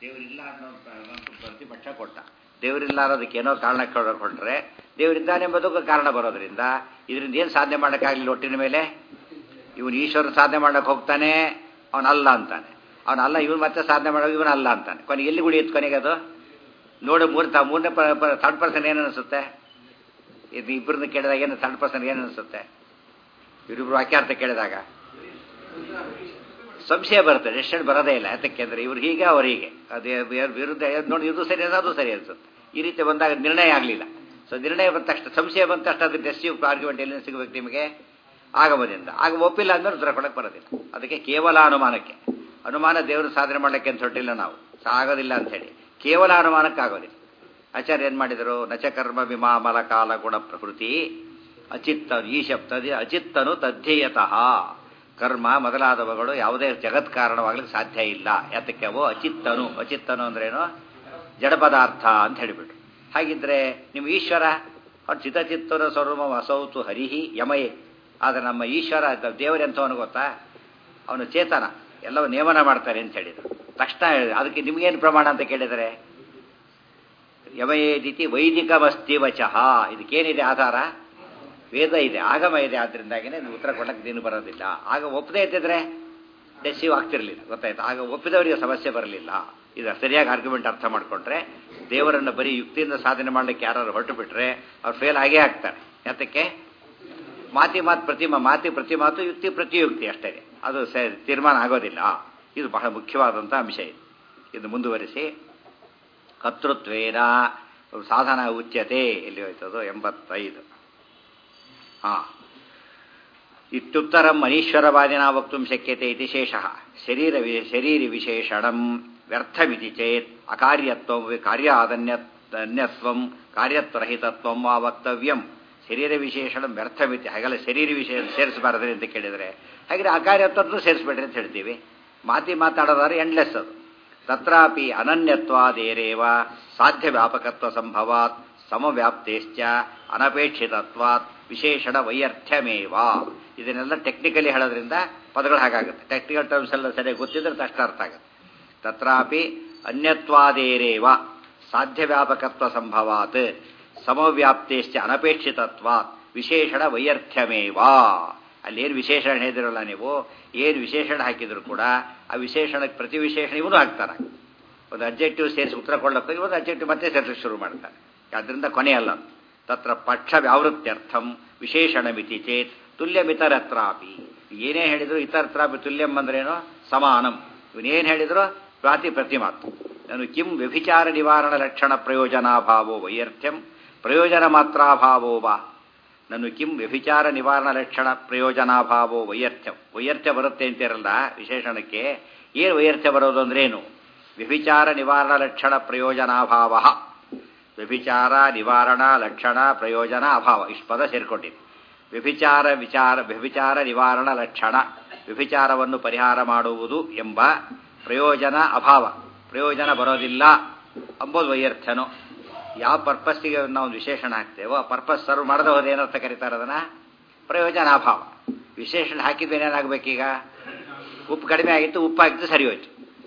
ದೇವರಿಲ್ಲ ಅನ್ನೋ ಅನ್ನೋ ಪ್ರತಿಪಕ್ಷ ಕೊಟ್ಟ ದೇವರಿಲ್ಲ ಅನ್ನೋದಕ್ಕೆ ಏನೋ ಕಾರಣ ಕೊಟ್ಟರೆ ದೇವರಿದ್ದಾನೆ ಎಂಬುದಕ್ಕೂ ಕಾರಣ ಬರೋದ್ರಿಂದ ಇದರಿಂದ ಏನು ಸಾಧನೆ ಮಾಡೋಕ್ಕಾಗಲಿಲ್ಲ ಒಟ್ಟಿನ ಮೇಲೆ ಇವನು ಈಶ್ವರ ಸಾಧನೆ ಮಾಡಕ್ಕೆ ಹೋಗ್ತಾನೆ ಅವನಲ್ಲ ಅಂತಾನೆ ಅವನಲ್ಲ ಇವನು ಮತ್ತೆ ಸಾಧನೆ ಮಾಡೋ ಇವನಲ್ಲ ಅಂತಾನೆ ಕೊನೆಗೆ ಎಲ್ಲಿ ಗುಡಿಯುತ್ತೆ ಕೊನೆಗೆ ಅದು ನೋಡು ಮೂರು ತ ಮೂರನೇ ಥರ್ಡ್ ಪರ್ಸನ್ ಏನು ಅನಿಸುತ್ತೆ ಇದು ಇಬ್ಬರನ್ನ ಕೇಳಿದಾಗ ಏನು ಥರ್ಡ್ ಪರ್ಸನ್ ಏನು ಅನಿಸುತ್ತೆ ಇವರಿಬ್ರು ವಾಕ್ಯಾರ್ಥ ಕೇಳಿದಾಗ ಸಂಶಯ ಬರುತ್ತೆ ಡೆಸಿಷನ್ ಬರೋದೇ ಇಲ್ಲ ಯಾತಕ್ಕೆ ಅಂದರೆ ಇವ್ರು ಹೀಗೆ ಅವ್ರು ಹೀಗೆ ಅದೇ ವಿರುದ್ಧ ನೋಡಿ ಇದು ಸರಿ ಅದು ಸರಿ ಅನ್ಸುತ್ತೆ ಈ ರೀತಿ ಬಂದಾಗ ನಿರ್ಣಯ ಆಗಲಿಲ್ಲ ಸೊ ನಿರ್ಣಯ ಬಂದ ತಕ್ಷಣ ಸಂಶಯ ಬಂದ ತಕ್ಷಣ ಅದು ಡೆಸಿವ್ ಆರ್ಗ್ಯುಮೆಂಟ್ ಎಲ್ಲಿ ಸಿಗಬೇಕು ನಿಮಗೆ ಆಗಮದಿಂದ ಆಗ ಒಪ್ಪಿಲ್ಲ ಅಂದ್ರೆ ಉತ್ತರ ಕೊಡಕ್ಕೆ ಬರೋದಿಲ್ಲ ಅದಕ್ಕೆ ಕೇವಲ ಅನುಮಾನಕ್ಕೆ ಅನುಮಾನ ದೇವರು ಸಾಧನೆ ಮಾಡಲಿಕ್ಕೆ ಅಂತ ಹೊಟ್ಟಿಲ್ಲ ನಾವು ಆಗೋದಿಲ್ಲ ಅಂತ ಹೇಳಿ ಕೇವಲ ಅನುಮಾನಕ್ಕಾಗೋದಿಲ್ಲ ಆಚಾರ್ಯ ಏನು ಮಾಡಿದರು ನಚಕರ್ಮ ವಿಮಾಮಲ ಕಾಲ ಗುಣ ಪ್ರಕೃತಿ ಅಚಿತ್ತ ಈ ಶಬ್ದ ಅಚಿತ್ತನು ತಧ್ಯೇಯತಃ ಕರ್ಮ ಮೊದಲಾದವುಗಳು ಯಾವುದೇ ಜಗತ್ ಕಾರಣವಾಗ್ಲಿಕ್ಕೆ ಸಾಧ್ಯ ಇಲ್ಲ ಯಾತಕ್ಕೆ ಅವು ಅಚಿತ್ತನು ಅಚಿತ್ತನು ಅಂದ್ರೇನು ಜಡ ಪದಾರ್ಥ ಅಂತ ಹೇಳಿಬಿಟ್ರು ಹಾಗಿದ್ರೆ ನಿಮ್ಮ ಈಶ್ವರ ಅವ್ರು ಚಿತ್ತಚಿತ್ತನ ಸ್ವರ್ಮ ವಸೌತು ಹರಿಹಿ ಯಮಯೇ ಆದರೆ ನಮ್ಮ ಈಶ್ವರ ದೇವರೆಂಥವನು ಗೊತ್ತಾ ಅವನು ಚೇತನ ಎಲ್ಲವೂ ನೇಮನ ಮಾಡ್ತಾರೆ ಅಂತ ಹೇಳಿದರು ತಕ್ಷಣ ಹೇಳಿದ್ರು ಅದಕ್ಕೆ ನಿಮಗೇನು ಪ್ರಮಾಣ ಅಂತ ಕೇಳಿದರೆ ಯಮಯೇದಿತಿ ವೈದಿಕಮಸ್ತಿ ವಚಃ ಇದಕ್ಕೇನಿದೆ ಆಧಾರ ವೇದ ಇದೆ ಆಗಮ ಇದೆ ಆದ್ರಿಂದಾಗಿನೇ ಉತ್ತರ ಕೊಡಕ್ಕೆ ನೀನು ಬರೋದಿಲ್ಲ ಆಗ ಒಪ್ಪದೇ ಇದ್ದಿದ್ರೆ ಡೆಸಿವ್ ಆಗ್ತಿರ್ಲಿಲ್ಲ ಗೊತ್ತಾಯ್ತು ಆಗ ಒಪ್ಪಿದವರಿಗೆ ಸಮಸ್ಯೆ ಬರಲಿಲ್ಲ ಇದು ಸರಿಯಾಗಿ ಆರ್ಗ್ಯುಮೆಂಟ್ ಅರ್ಥ ಮಾಡ್ಕೊಂಡ್ರೆ ದೇವರನ್ನು ಬರೀ ಯುಕ್ತಿಯಿಂದ ಸಾಧನೆ ಮಾಡಲಿಕ್ಕೆ ಯಾರು ಹೊರಟು ಬಿಟ್ರೆ ಅವ್ರು ಫೇಲ್ ಆಗೇ ಆಗ್ತಾರೆ ಯಾತಕ್ಕೆ ಮಾತಿ ಮಾತು ಪ್ರತಿಮಾ ಮಾತಿ ಪ್ರತಿ ಮಾತು ಯುಕ್ತಿ ಪ್ರತಿಯುಕ್ತಿ ಅಷ್ಟೇ ಅದು ಸ ತೀರ್ಮಾನ ಆಗೋದಿಲ್ಲ ಇದು ಬಹಳ ಮುಖ್ಯವಾದಂಥ ಅಂಶ ಇದು ಇದು ಮುಂದುವರಿಸಿ ಕರ್ತೃತ್ವೇನ ಸಾಧನ ಉಚ್ಯತೆ ಎಲ್ಲಿ ಹೋಯ್ತದು ಎಂಬತ್ತೈದು ಹಾ ಇತ್ಯುತ್ತರಂ ಮನೀಶ್ವರವಾದಿನ ವಕ್ತು ಶಕ್ಯತೆ ಇತಿ ಶೇಷ ಶರೀರ ಶರೀರ ವಿಶೇಷಣಂ ವ್ಯರ್ಥಮಿತಿ ಚೇತ್ ಅಕಾರ್ಯತ್ವ ಕಾರ್ಯಾದನ್ಯತ್ವಂ ಕಾರ್ಯತ್ವರಹಿತತ್ವಂ ವಾ ವಕ್ತವ್ಯಂ ಶರೀರ ವಿಶೇಷಣ ವ್ಯರ್ಥಮಿತಿ ಹಾಗೆಲ್ಲ ಶರೀರ ವಿಶೇಷ ಸೇರಿಸಬಾರದ್ರಿ ಅಂತ ಕೇಳಿದರೆ ಹಾಗೆ ಅಕಾರ್ಯತ್ವದ್ದು ಸೇರಿಸ್ಬೇಡ್ರಿ ಅಂತ ಹೇಳ್ತೀವಿ ಮಾತಿ ಮಾತಾಡೋದಾದ್ರೆ ಎಂಡ್ಲೆಸ್ ಅದು ತತ್ರಾಪಿ ಅನನ್ಯತ್ವಾದೇರೇವ ಸಾಧ್ಯ ವ್ಯಾಪಕತ್ವ ಸಂಭವಾತ್ ಸಮವ್ಯಾಪ್ತೇಶ್ಚ ಅನಪೇಕ್ಷಿತತ್ವಾತ್ ವಿಶೇಷಣ ವೈಯರ್ಥ್ಯಮೇವ ಇದನ್ನೆಲ್ಲ ಟೆಕ್ನಿಕಲಿ ಹೇಳೋದ್ರಿಂದ ಪದಗಳು ಹಾಗಾಗುತ್ತೆ ಟೆಕ್ನಿಕಲ್ ಟರ್ಮ್ಸ್ ಎಲ್ಲ ಸರಿಯಾಗಿ ಗೊತ್ತಿದ್ರೆ ತಕ್ಷಣ ಅರ್ಥ ಆಗುತ್ತೆ ತತ್ರಾಪಿ ಅನ್ಯತ್ವಾದೇರೇವ ಸಾಧ್ಯ ವ್ಯಾಪಕತ್ವ ಸಂಭವಾತ್ ಸಮವ್ಯಾಪ್ತೇಶ್ಚ ಅನಪೇಕ್ಷಿತತ್ವಾತ್ ವಿಶೇಷಣ ವೈಯರ್ಥ್ಯಮೇವ ಅಲ್ಲಿ ಏನು ವಿಶೇಷಣ ಹೇಳಿದಿರಲ್ಲ ನೀವು ಏನು ವಿಶೇಷಣ ಹಾಕಿದ್ರು ಕೂಡ ಆ ವಿಶೇಷಣಕ್ಕೆ ಪ್ರತಿ ವಿಶೇಷಣ ಇವನು ಹಾಕ್ತಾರೆ ಒಂದು ಅಬ್ಜೆಕ್ಟಿವ್ ಸೇರಿಸಿ ಉತ್ತರ ಕೊಡಕ್ಕೆ ಒಂದು ಅಬ್ಜೆಕ್ಟಿವ್ ಮತ್ತೆ ಸೇರಿಸಕ್ಕೆ ಶುರು ಮಾಡ್ತಾರೆ ಅದರಿಂದ ಕೊನೆಯಲ್ಲ ತತ್ರ ಪಕ್ಷ ವ್ಯಾವೃತ್ಯರ್ಥಂ ವಿಶೇಷಣ ಮಿತಿ ಚೇತ್ ತುಲ್ಯಮಿತರತ್ರಾಪಿ ಏನೇ ಹೇಳಿದ್ರು ಇತರತ್ರಾಪಿ ತುಲ್ಯಂ ಅಂದ್ರೇನು ಸಮಾನಂ ಇವನೇನು ಹೇಳಿದ್ರು ಪ್ರಾತಿ ಪ್ರತಿಮಾತು ನಾನು ಕಿಂ ವ್ಯಭಿಚಾರ ನಿವಾರಣ ಲಕ್ಷಣ ಪ್ರಯೋಜನಾಭಾವೋ ವೈಯರ್ಥ್ಯಂ ಪ್ರಯೋಜನ ಮಾತ್ರಾಭಾವೋ ವಾ ನಾನು ಕಿಂ ವ್ಯಭಿಚಾರ ನಿವಾರಣ ಲಕ್ಷಣ ಪ್ರಯೋಜನಾಭಾವೋ ವೈಯರ್ಥ್ಯಂ ವೈಯರ್ಥ್ಯ ಬರುತ್ತೆ ಅಂತಿರಲ್ಲ ವಿಶೇಷಣಕ್ಕೆ ಏನು ವೈಯರ್ಥ್ಯ ಬರೋದು ಅಂದ್ರೇನು ವ್ಯಭಿಚಾರ ನಿವಾರಣ ಲಕ್ಷಣ ಪ್ರಯೋಜನಾಭಾವ ವ್ಯಭಿಚಾರ ನಿವಾರಣ ಲಕ್ಷಣ ಪ್ರಯೋಜನ ಅಭಾವ ಇಷ್ಟು ಪದ ಸೇರ್ಕೊಂಡಿದೆ ವ್ಯಭಿಚಾರ ವಿಚಾರ ವ್ಯಭಿಚಾರ ನಿವಾರಣ ಲಕ್ಷಣ ವ್ಯಭಿಚಾರವನ್ನು ಪರಿಹಾರ ಮಾಡುವುದು ಎಂಬ ಪ್ರಯೋಜನ ಅಭಾವ ಪ್ರಯೋಜನ ಬರೋದಿಲ್ಲ ಅಂಬೋದು ವೈಯರ್ಥ್ಯನೋ ಯಾವ ಪರ್ಪಸ್ಸಿಗೆ ನಾವು ವಿಶೇಷಣ ಹಾಕ್ತೇವೋ ಆ ಪರ್ಪಸ್ ಸರ್ವ್ ಮಾಡದೆ ಹೋದ ಏನರ್ಥ ಕರೀತಾರೆ ಅದನ್ನ ಪ್ರಯೋಜನಾಭಾವ ವಿಶೇಷಣ ಹಾಕಿದ್ಮೇಲೆ ಏನಾಗಬೇಕೀಗ ಉಪ್ಪು ಕಡಿಮೆ ಆಗಿತ್ತು ಉಪ್ಪು ಆಗಿತ್ತು ಸರಿ ಹೋಯ್ತು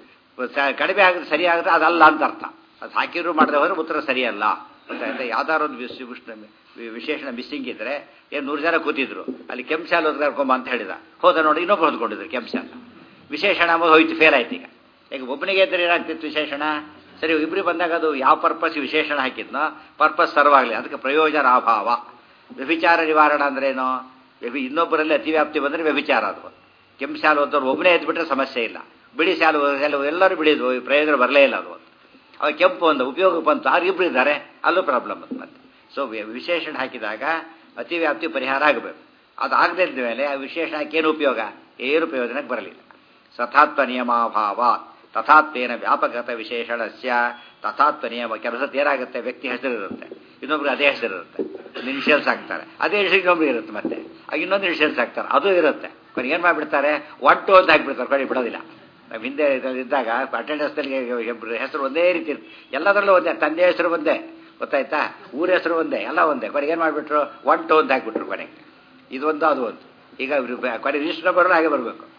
ಕಡಿಮೆ ಆಗಿದ್ದು ಸರಿ ಆಗಿದ್ರೆ ಅದಲ್ಲ ಅಂತ ಅರ್ಥ ಅದು ಹಾಕಿದ್ರು ಮಾಡದೆ ಹೋದ್ರೆ ಉತ್ತರ ಸರಿಯಲ್ಲ ಗೊತ್ತಾಯ್ತಾ ಯಾವ್ದಾದ್ರು ಒಂದು ವಿಶ್ ವಿಶೇಷಣ ಮಿಸ್ಸಿಂಗ್ ಇದ್ರೆ ಏನು ನೂರು ಜನ ಕೂತಿದ್ರು ಅಲ್ಲಿ ಕೆಂಸಾಲ ಕರ್ಕೊಂಬ ಅಂತ ಹೇಳಿದ ಹೋದ ನೋಡಿ ಇನ್ನೊಬ್ರು ಹೊಂದ್ಕೊಂಡಿದ್ರು ಕೆಂಸಾಲ ವಿಶೇಷಣ ಅಂಬೋದು ಹೋಯ್ತು ಫೇಲ್ ಆಯ್ತು ಈಗ ಈಗ ಒಬ್ಬನಿಗೆ ಇದ್ರೆ ಏನಾಗ್ತಿತ್ತು ವಿಶೇಷಣ ಸರಿ ಇಬ್ಬರಿಗೆ ಬಂದಾಗ ಅದು ಯಾವ ಪರ್ಪಸ್ ವಿಶೇಷಣ ಹಾಕಿದ್ನೋ ಪರ್ಪಸ್ ಸರ್ವಾಗಲಿ ಅದಕ್ಕೆ ಪ್ರಯೋಜನ ಅಭಾವ ವ್ಯಭಿಚಾರ ನಿವಾರಣ ಅಂದ್ರೇನು ವ್ಯಭಿ ಇನ್ನೊಬ್ಬರಲ್ಲಿ ಅತಿವ್ಯಾಪ್ತಿ ಬಂದರೆ ವ್ಯಭಿಚಾರ ಅದು ಕೆಂಪು ಶಾಲು ಓದೋರು ಒಬ್ಬನೇ ಎದ್ಬಿಟ್ರೆ ಸಮಸ್ಯೆ ಇಲ್ಲ ಬಿಳಿ ಶಾಲು ಓದೋರು ಎಲ್ಲರೂ ಬಿಳಿದ್ವು ಪ್ರಯೋಜನ ಬರಲೇ ಇಲ್ಲ ಅದು ಅವಾಗ ಕೆಂಪು ಒಂದು ಉಪಯೋಗ ಬಂತು ಆರು ಇಬ್ಬರು ಇದ್ದಾರೆ ಅಲ್ಲೂ ಪ್ರಾಬ್ಲಮ್ ಬಂತು ಮತ್ತೆ ಸೊ ವಿಶೇಷಣ ಹಾಕಿದಾಗ ಅತಿವ್ಯಾಪ್ತಿ ಪರಿಹಾರ ಆಗಬೇಕು ಅದು ಆಗದೇ ಇದ್ದ ಮೇಲೆ ಆ ವಿಶೇಷಣ ಏನು ಉಪಯೋಗ ಏನು ಪ್ರಯೋಜನಕ್ಕೆ ಬರಲಿಲ್ಲ ಸಥಾತ್ವ ನಿಯಮಾಭಾವ ತಥಾತ್ವೇನ ವ್ಯಾಪಕತ ವಿಶೇಷಣಸ್ಯ ತಥಾತ್ವ ನಿಯಮ ಕೆಲಸ ಏನಾಗುತ್ತೆ ವ್ಯಕ್ತಿ ಹೆಸರಿರುತ್ತೆ ಇನ್ನೊಬ್ರಿಗೆ ಅದೇ ಹೆಸರಿರುತ್ತೆ ಇನ್ಶಿಯಲ್ಸ್ ಹಾಕ್ತಾರೆ ಅದೇ ಹೆಸರು ಇನ್ನೊಬ್ರಿಗೆ ಇರುತ್ತೆ ಮತ್ತೆ ಆಗ ಇನ್ನೊಂದು ಇನ್ಶಿಯಲ್ಸ್ ಹಾಕ್ತಾರೆ ಅದು ಇರುತ್ತೆ ಕೊನೆಗೆ ಏನು ಮಾಡಿಬಿಡ್ತಾರೆ ಒನ್ ಟು ಅಂತ ಹಾಕ್ಬಿಡ್ತಾರೆ ಕೊನೆಗೆ ಬಿಡೋದಿಲ್ಲ ನಾವು ಹಿಂದೆ ಇದ್ದಾಗ ಅಟೆಂಡೆನ್ಸ್ನಲ್ಲಿ ಹೆಸರು ಒಂದೇ ರೀತಿ ಇರುತ್ತೆ ಎಲ್ಲದರಲ್ಲೂ ಒಂದೇ ತಂದೆ ಹೆಸರು ಒಂದೇ ಗೊತ್ತಾಯ್ತಾ ಊರ ಹೆಸರು ಒಂದೇ ಎಲ್ಲ ಒಂದೇ ಕೊನೆಗೆ ಏನು ಮಾಡಿಬಿಟ್ರು ಒನ್ ಟು ಅಂತ ಹಾಕ್ಬಿಟ್ರು ಕೊನೆಗೆ ಇದೊಂದು ಅದು ಒಂದು ಈಗ ಕೊನೆ ರಿಜಿಸ್ಟರ್ ಬರೋರು ಹಾಗೆ ಬರಬೇಕು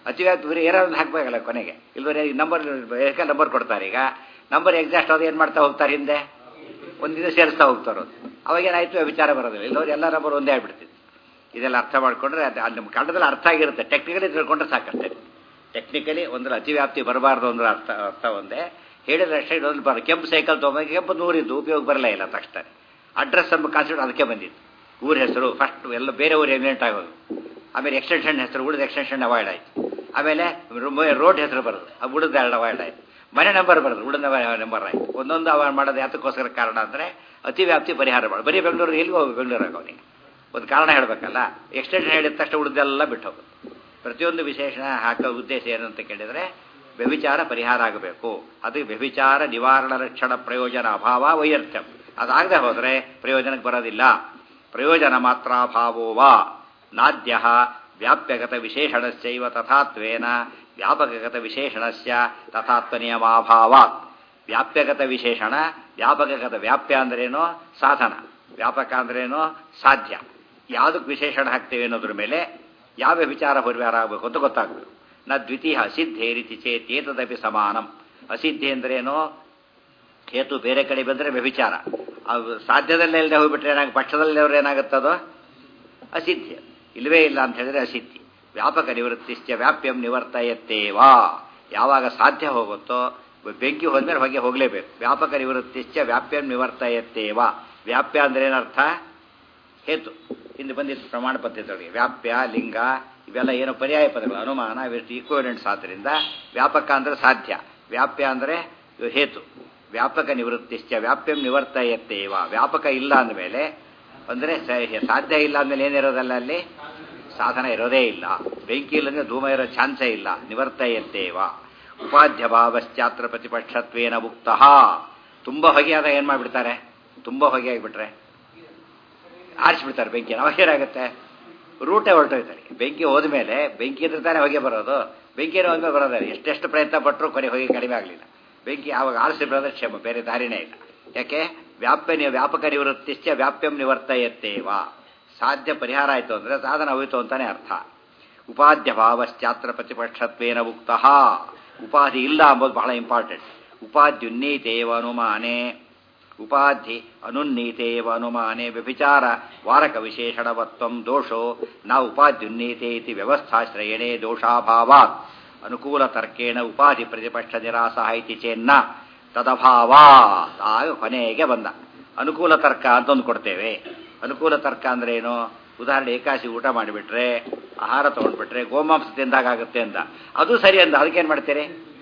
ಅತಿವ್ಯಾಪ್ತಿ ಬರೀ ಏನಾದ್ರು ಹಾಕ್ಬೇಕಲ್ಲ ಕೊನೆಗೆ ಇಲ್ವರೆ ನಂಬರ್ ವೆಹಿಕಲ್ ನಂಬರ್ ಕೊಡ್ತಾರೆ ಈಗ ನಂಬರ್ ಎಕ್ಸಾಕ್ಟ್ ಅದು ಏನು ಮಾಡ್ತಾ ಹೋಗ್ತಾರೆ ಹಿಂದೆ ಒಂದಿನ ಸೇರಿಸ್ತಾ ಹೋಗ್ತಾರೆ ಅವಾಗ ಏನಾಯ್ತು ವಿಚಾರ ಬರೋದಿಲ್ಲ ಇಲ್ಲವ್ರು ಎಲ್ಲ ನಂಬರ್ ಒಂದೇ ಆಗ್ಬಿಡ್ತಿತ್ತು ಇದೆಲ್ಲ ಅರ್ಥ ಮಾಡ್ಕೊಂಡ್ರೆ ಅದು ಅದು ನಮ್ಮ ಕನ್ನಡದಲ್ಲಿ ಅರ್ಥ ಆಗಿರುತ್ತೆ ಟೆಕ್ನಿಕಲಿ ತಿಳ್ಕೊಂಡ್ರೆ ಸಾಕಷ್ಟೇ ಟೆಕ್ನಿಕಲಿ ಒಂದ್ರ ಅತಿವ್ಯಾಪ್ತಿ ಬರಬಾರ್ದು ಅಂದ್ರೆ ಅರ್ಥ ಅರ್ಥ ಒಂದೇ ಹೇಳಿದ್ರೆ ಅಷ್ಟೇ ಇದೊಂದು ಬರ ಕೆಂಪು ಸೈಕಲ್ ತೊಗೊಂಡು ಕೆಂಪು ನೂರಿದ್ದು ಉಪಯೋಗ ಬರಲೇ ಇಲ್ಲ ತಕ್ಷಣ ಅಡ್ರೆಸ್ ಎಂಬ ಕಾನ್ಸೆಪ್ಟ್ ಅದಕ್ಕೆ ಬಂದಿತ್ತು ಊರ ಹೆಸರು ಫಸ್ಟ್ ಎಲ್ಲ ಬೇರೆ ಊರು ಎಮಿನೆಂಟ್ ಆಗೋದು ಆಮೇಲೆ ಎಕ್ಸ್ಟೆನ್ಷನ್ ಹೆಸರು ಉಳಿದ ಎಕ್ಸ್ಟೆನ್ಷನ್ ಅವಾಯ್ಡ್ ಆಯ್ತು ಆಮೇಲೆ ರೋಡ್ ಹೆಸರು ಬರೋದು ಆ ಉಳಿದ ಎರಡು ಅವಾಯ್ಡ್ ಆಯ್ತು ಮನೆ ನಂಬರ್ ಬರೋದು ಉಳಿದ ನಂಬರ್ ಆಯ್ತು ಒಂದೊಂದು ಅವಾಯ್ಡ್ ಮಾಡೋದು ಯಾತಕ್ಕೋಸ್ಕರ ಕಾರಣ ಅಂದರೆ ಅತಿ ವ್ಯಾಪ್ತಿ ಪರಿಹಾರ ಮಾಡೋದು ಬರೀ ಬೆಂಗಳೂರು ಎಲ್ಲಿ ಹೋಗಿ ಬೆಂಗಳೂರಾಗ ಅವನಿಗೆ ಒಂದು ಕಾರಣ ಹೇಳಬೇಕಲ್ಲ ಎಕ್ಸ್ಟೆನ್ಷನ್ ಹೇಳಿದ ತಕ್ಷಣ ಉಳಿದೆಲ್ಲ ಬಿಟ್ಟು ಹೋಗೋದು ಪ್ರತಿಯೊಂದು ವಿಶೇಷಣ ಹಾಕೋ ಉದ್ದೇಶ ಏನು ಅಂತ ಕೇಳಿದರೆ ವ್ಯಭಿಚಾರ ಪರಿಹಾರ ಆಗಬೇಕು ಅದು ವ್ಯಭಿಚಾರ ನಿವಾರಣ ರಕ್ಷಣ ಪ್ರಯೋಜನ ಅಭಾವ ವೈಯರ್ಥ್ಯಂ ಅದಾಗದೆ ಹೋದರೆ ಪ್ರಯೋಜನಕ್ಕೆ ಬರೋದಿಲ್ಲ ಪ್ರಯೋಜನ ಮಾತ್ರ ಭಾವೋವಾ ನಾದ್ಯ ವ್ಯಾಪ್ಯಗತ ವಿಶೇಷಣಸ್ಯೈವ ತಥಾತ್ವೇನ ವ್ಯಾಪಕಗತ ವಿಶೇಷಣಸ್ಯ ತಥಾತ್ವ ನಿಯಮಾಭಾವಾತ್ ವ್ಯಾಪ್ಯಗತ ವಿಶೇಷಣ ವ್ಯಾಪಕಗತ ವ್ಯಾಪ್ಯ ಅಂದ್ರೇನೋ ಸಾಧನ ವ್ಯಾಪಕ ಅಂದ್ರೇನೋ ಸಾಧ್ಯ ಯಾವುದಕ್ಕೆ ವಿಶೇಷಣ ಹಾಕ್ತೇವೆ ಅನ್ನೋದ್ರ ಮೇಲೆ ಯಾವ ವಿಚಾರ ಪರಿಹಾರ ಆಗಬೇಕು ಅಂತ ಗೊತ್ತಾಗಬೇಕು ನ ದ್ವಿತೀಯ ಅಸಿದ್ಧೇ ರೀತಿ ಚೇತ್ ಏತದಪಿ ಸಮಾನಂ ಅಸಿದ್ಧಿ ಅಂದ್ರೇನೋ ಹೇತು ಬೇರೆ ಕಡೆ ಬಂದರೆ ವ್ಯಭಿಚಾರ ಅದು ಸಾಧ್ಯದಲ್ಲೇ ಇಲ್ಲದೆ ಹೋಗ್ಬಿಟ್ರೆ ಏನಾಗ ಪಕ್ಷದಲ್ಲಿ ಅವ್ರು ಏನಾಗುತ್ತದೋ ಅಸಿದ್ಧಿ ಇಲ್ಲವೇ ಇಲ್ಲ ಅಂತ ಹೇಳಿದ್ರೆ ಅಸಿದ್ಧಿ ವ್ಯಾಪಕ ನಿವೃತ್ತಿಶ್ಚ ವ್ಯಾಪ್ಯಂ ನಿವರ್ತಯತ್ತೇವಾ ಯಾವಾಗ ಸಾಧ್ಯ ಹೋಗುತ್ತೋ ಬೆಂಕಿ ಹೋದ್ಮೇಲೆ ಹೊಗೆ ಹೋಗಲೇಬೇಕು ವ್ಯಾಪಕ ನಿವೃತ್ತಿಶ್ಚ ವ್ಯಾಪ್ಯಂ ನಿವರ್ತಯತ್ತೇವ ವ್ಯಾಪ್ಯ ಅಂದ್ರೆ ಏನರ್ಥ ಹೇತು ಹಿಂದೆ ಬಂದಿತ್ತು ಪ್ರಮಾಣ ಪದ್ಧತಿಗಳಿಗೆ ವ್ಯಾಪ್ಯ ಲಿಂಗ ಇವೆಲ್ಲ ಏನೋ ಪರ್ಯಾಯ ಪದಗಳು ಅನುಮಾನ ಇವೆಷ್ಟು ಈಕ್ವಲೆಂಟ್ಸ್ ಆದ್ದರಿಂದ ವ್ಯಾಪಕ ಅಂದ್ರೆ ಸಾಧ್ಯ ವ್ಯಾಪ್ಯ ಅಂದರೆ ಹೇತು ವ್ಯಾಪಕ ನಿವೃತ್ತಿಶ್ಚ ವ್ಯಾಪ್ಯಂ ನಿವರ್ತಯತ್ತೇವ ವ್ಯಾಪಕ ಇಲ್ಲ ಅಂದಮೇಲೆ ಅಂದರೆ ಸಾಧ್ಯ ಇಲ್ಲ ಅಂದಮೇಲೆ ಏನಿರೋದಲ್ಲ ಅಲ್ಲಿ ಸಾಧನ ಇರೋದೇ ಇಲ್ಲ ಬೆಂಕಿ ಇಲ್ಲಂದ್ರೆ ಧೂಮ ಇರೋ ಚಾನ್ಸೇ ಇಲ್ಲ ನಿವರ್ತಯತ್ತೇವ ಉಪಾಧ್ಯ ಭಾವಶ್ಚಾತ್ರ ಪ್ರತಿಪಕ್ಷತ್ವೇನ ಮುಕ್ತ ತುಂಬ ಹೊಗೆ ಆದಾಗ ಏನು ಮಾಡಿಬಿಡ್ತಾರೆ ತುಂಬ ಹೊಗೆ ಆಗಿಬಿಟ್ರೆ ಆರಿಸ್ಬಿಡ್ತಾರೆ ಬೆಂಕಿ ಅವಾಗ ಏನಾಗುತ್ತೆ ರೂಟೇ ಹೊರಟೋಯ್ತಾರೆ ಬೆಂಕಿ ಹೋದ್ಮೇಲೆ ಬೆಂಕಿ ಇದ್ರೆ ತಾನೇ ಹೊಗೆ ಬರೋದು ಬೆಂಕಿ ಹೋದ್ಮೇಲೆ ಬರೋದಾರೆ ಎಷ್ಟೆಷ್ಟು ಪ್ರಯತ್ನ ಪಟ್ಟರು ಕೊನೆ ಹೊಗೆ ಕಡಿಮೆ ಆಗಲಿಲ್ಲ ಬೆಂಕಿ ಆವಾಗ ಆರಿಸಿ ಬಿಡೋದ್ರೆ ಕ್ಷಮ ಬೇರೆ ದಾರಿನೇ ಇಲ್ಲ ಯಾಕೆ ವ್ಯಾಪ್ಯ ವ್ಯಾಪಕ ನಿವೃತ್ತಿಶ್ಚ ವ್ಯಾಪ್ಯಂ ನಿವರ್ತಯತ್ತೇವ ಸಾಧ್ಯ ಪರಿಹಾರ ಆಯಿತು ಅಂದರೆ ಸಾಧನ ಹೋಯಿತು ಅಂತಾನೆ ಅರ್ಥ ಉಪಾಧ್ಯ ಭಾವಶ್ಚಾತ್ರ ಪ್ರತಿಪಕ್ಷತ್ವೇನ ಉಕ್ತ ಉಪಾಧಿ ಇಲ್ಲ ಅಂಬೋದು ಬಹಳ ಇಂಪಾರ್ಟೆಂಟ್ ಉಪಾಧ್ಯುನ್ನೀತೇವ ಅನುಮಾನೆ ಉಪಾಧಿ ಅನುನ್ನೀತೇವ ಅನುಮಾನೆ ವ್ಯಭಿಚಾರ ವಾರಕ ವಿಶೇಷಣವತ್ವಂ ದೋಷೋ ನ ಉಪಾಧ್ಯುನ್ನೀತೆ ಇತಿ ವ್ಯವಸ್ಥಾಶ್ರಯಣೆ ದೋಷಾಭಾವಾತ್ ಅನುಕೂಲ ತರ್ಕೇಣ ಉಪಾಧಿ ಪ್ರತಿಪಕ್ಷ ನಿರಾಸ ಇತಿ ಚೇನ್ನ ತದಭಾವಾತ್ ಆಗ ಕೊನೆಗೆ ಬಂದ ಅನುಕೂಲ ತರ್ಕ ಅಂತ ಒಂದು ಕೊಡ್ತೇವೆ ಅನುಕೂಲ ತರ್ಕ ಅಂದ್ರೆ ಏನು ಉದಾಹರಣೆ ಏಕಾಸಿ ಊಟ ಮಾಡಿಬಿಟ್ರೆ ಆಹಾರ ತಗೊಂಡ್ಬಿಟ್ರೆ ಗೋಮಾಂಸ ತಿಂದಾಗುತ್ತೆ ಅಂತ ಅದು ಸರಿ ಅಂದ ಅದಕ್ಕೇನು ಮಾಡ್ತೀರಿ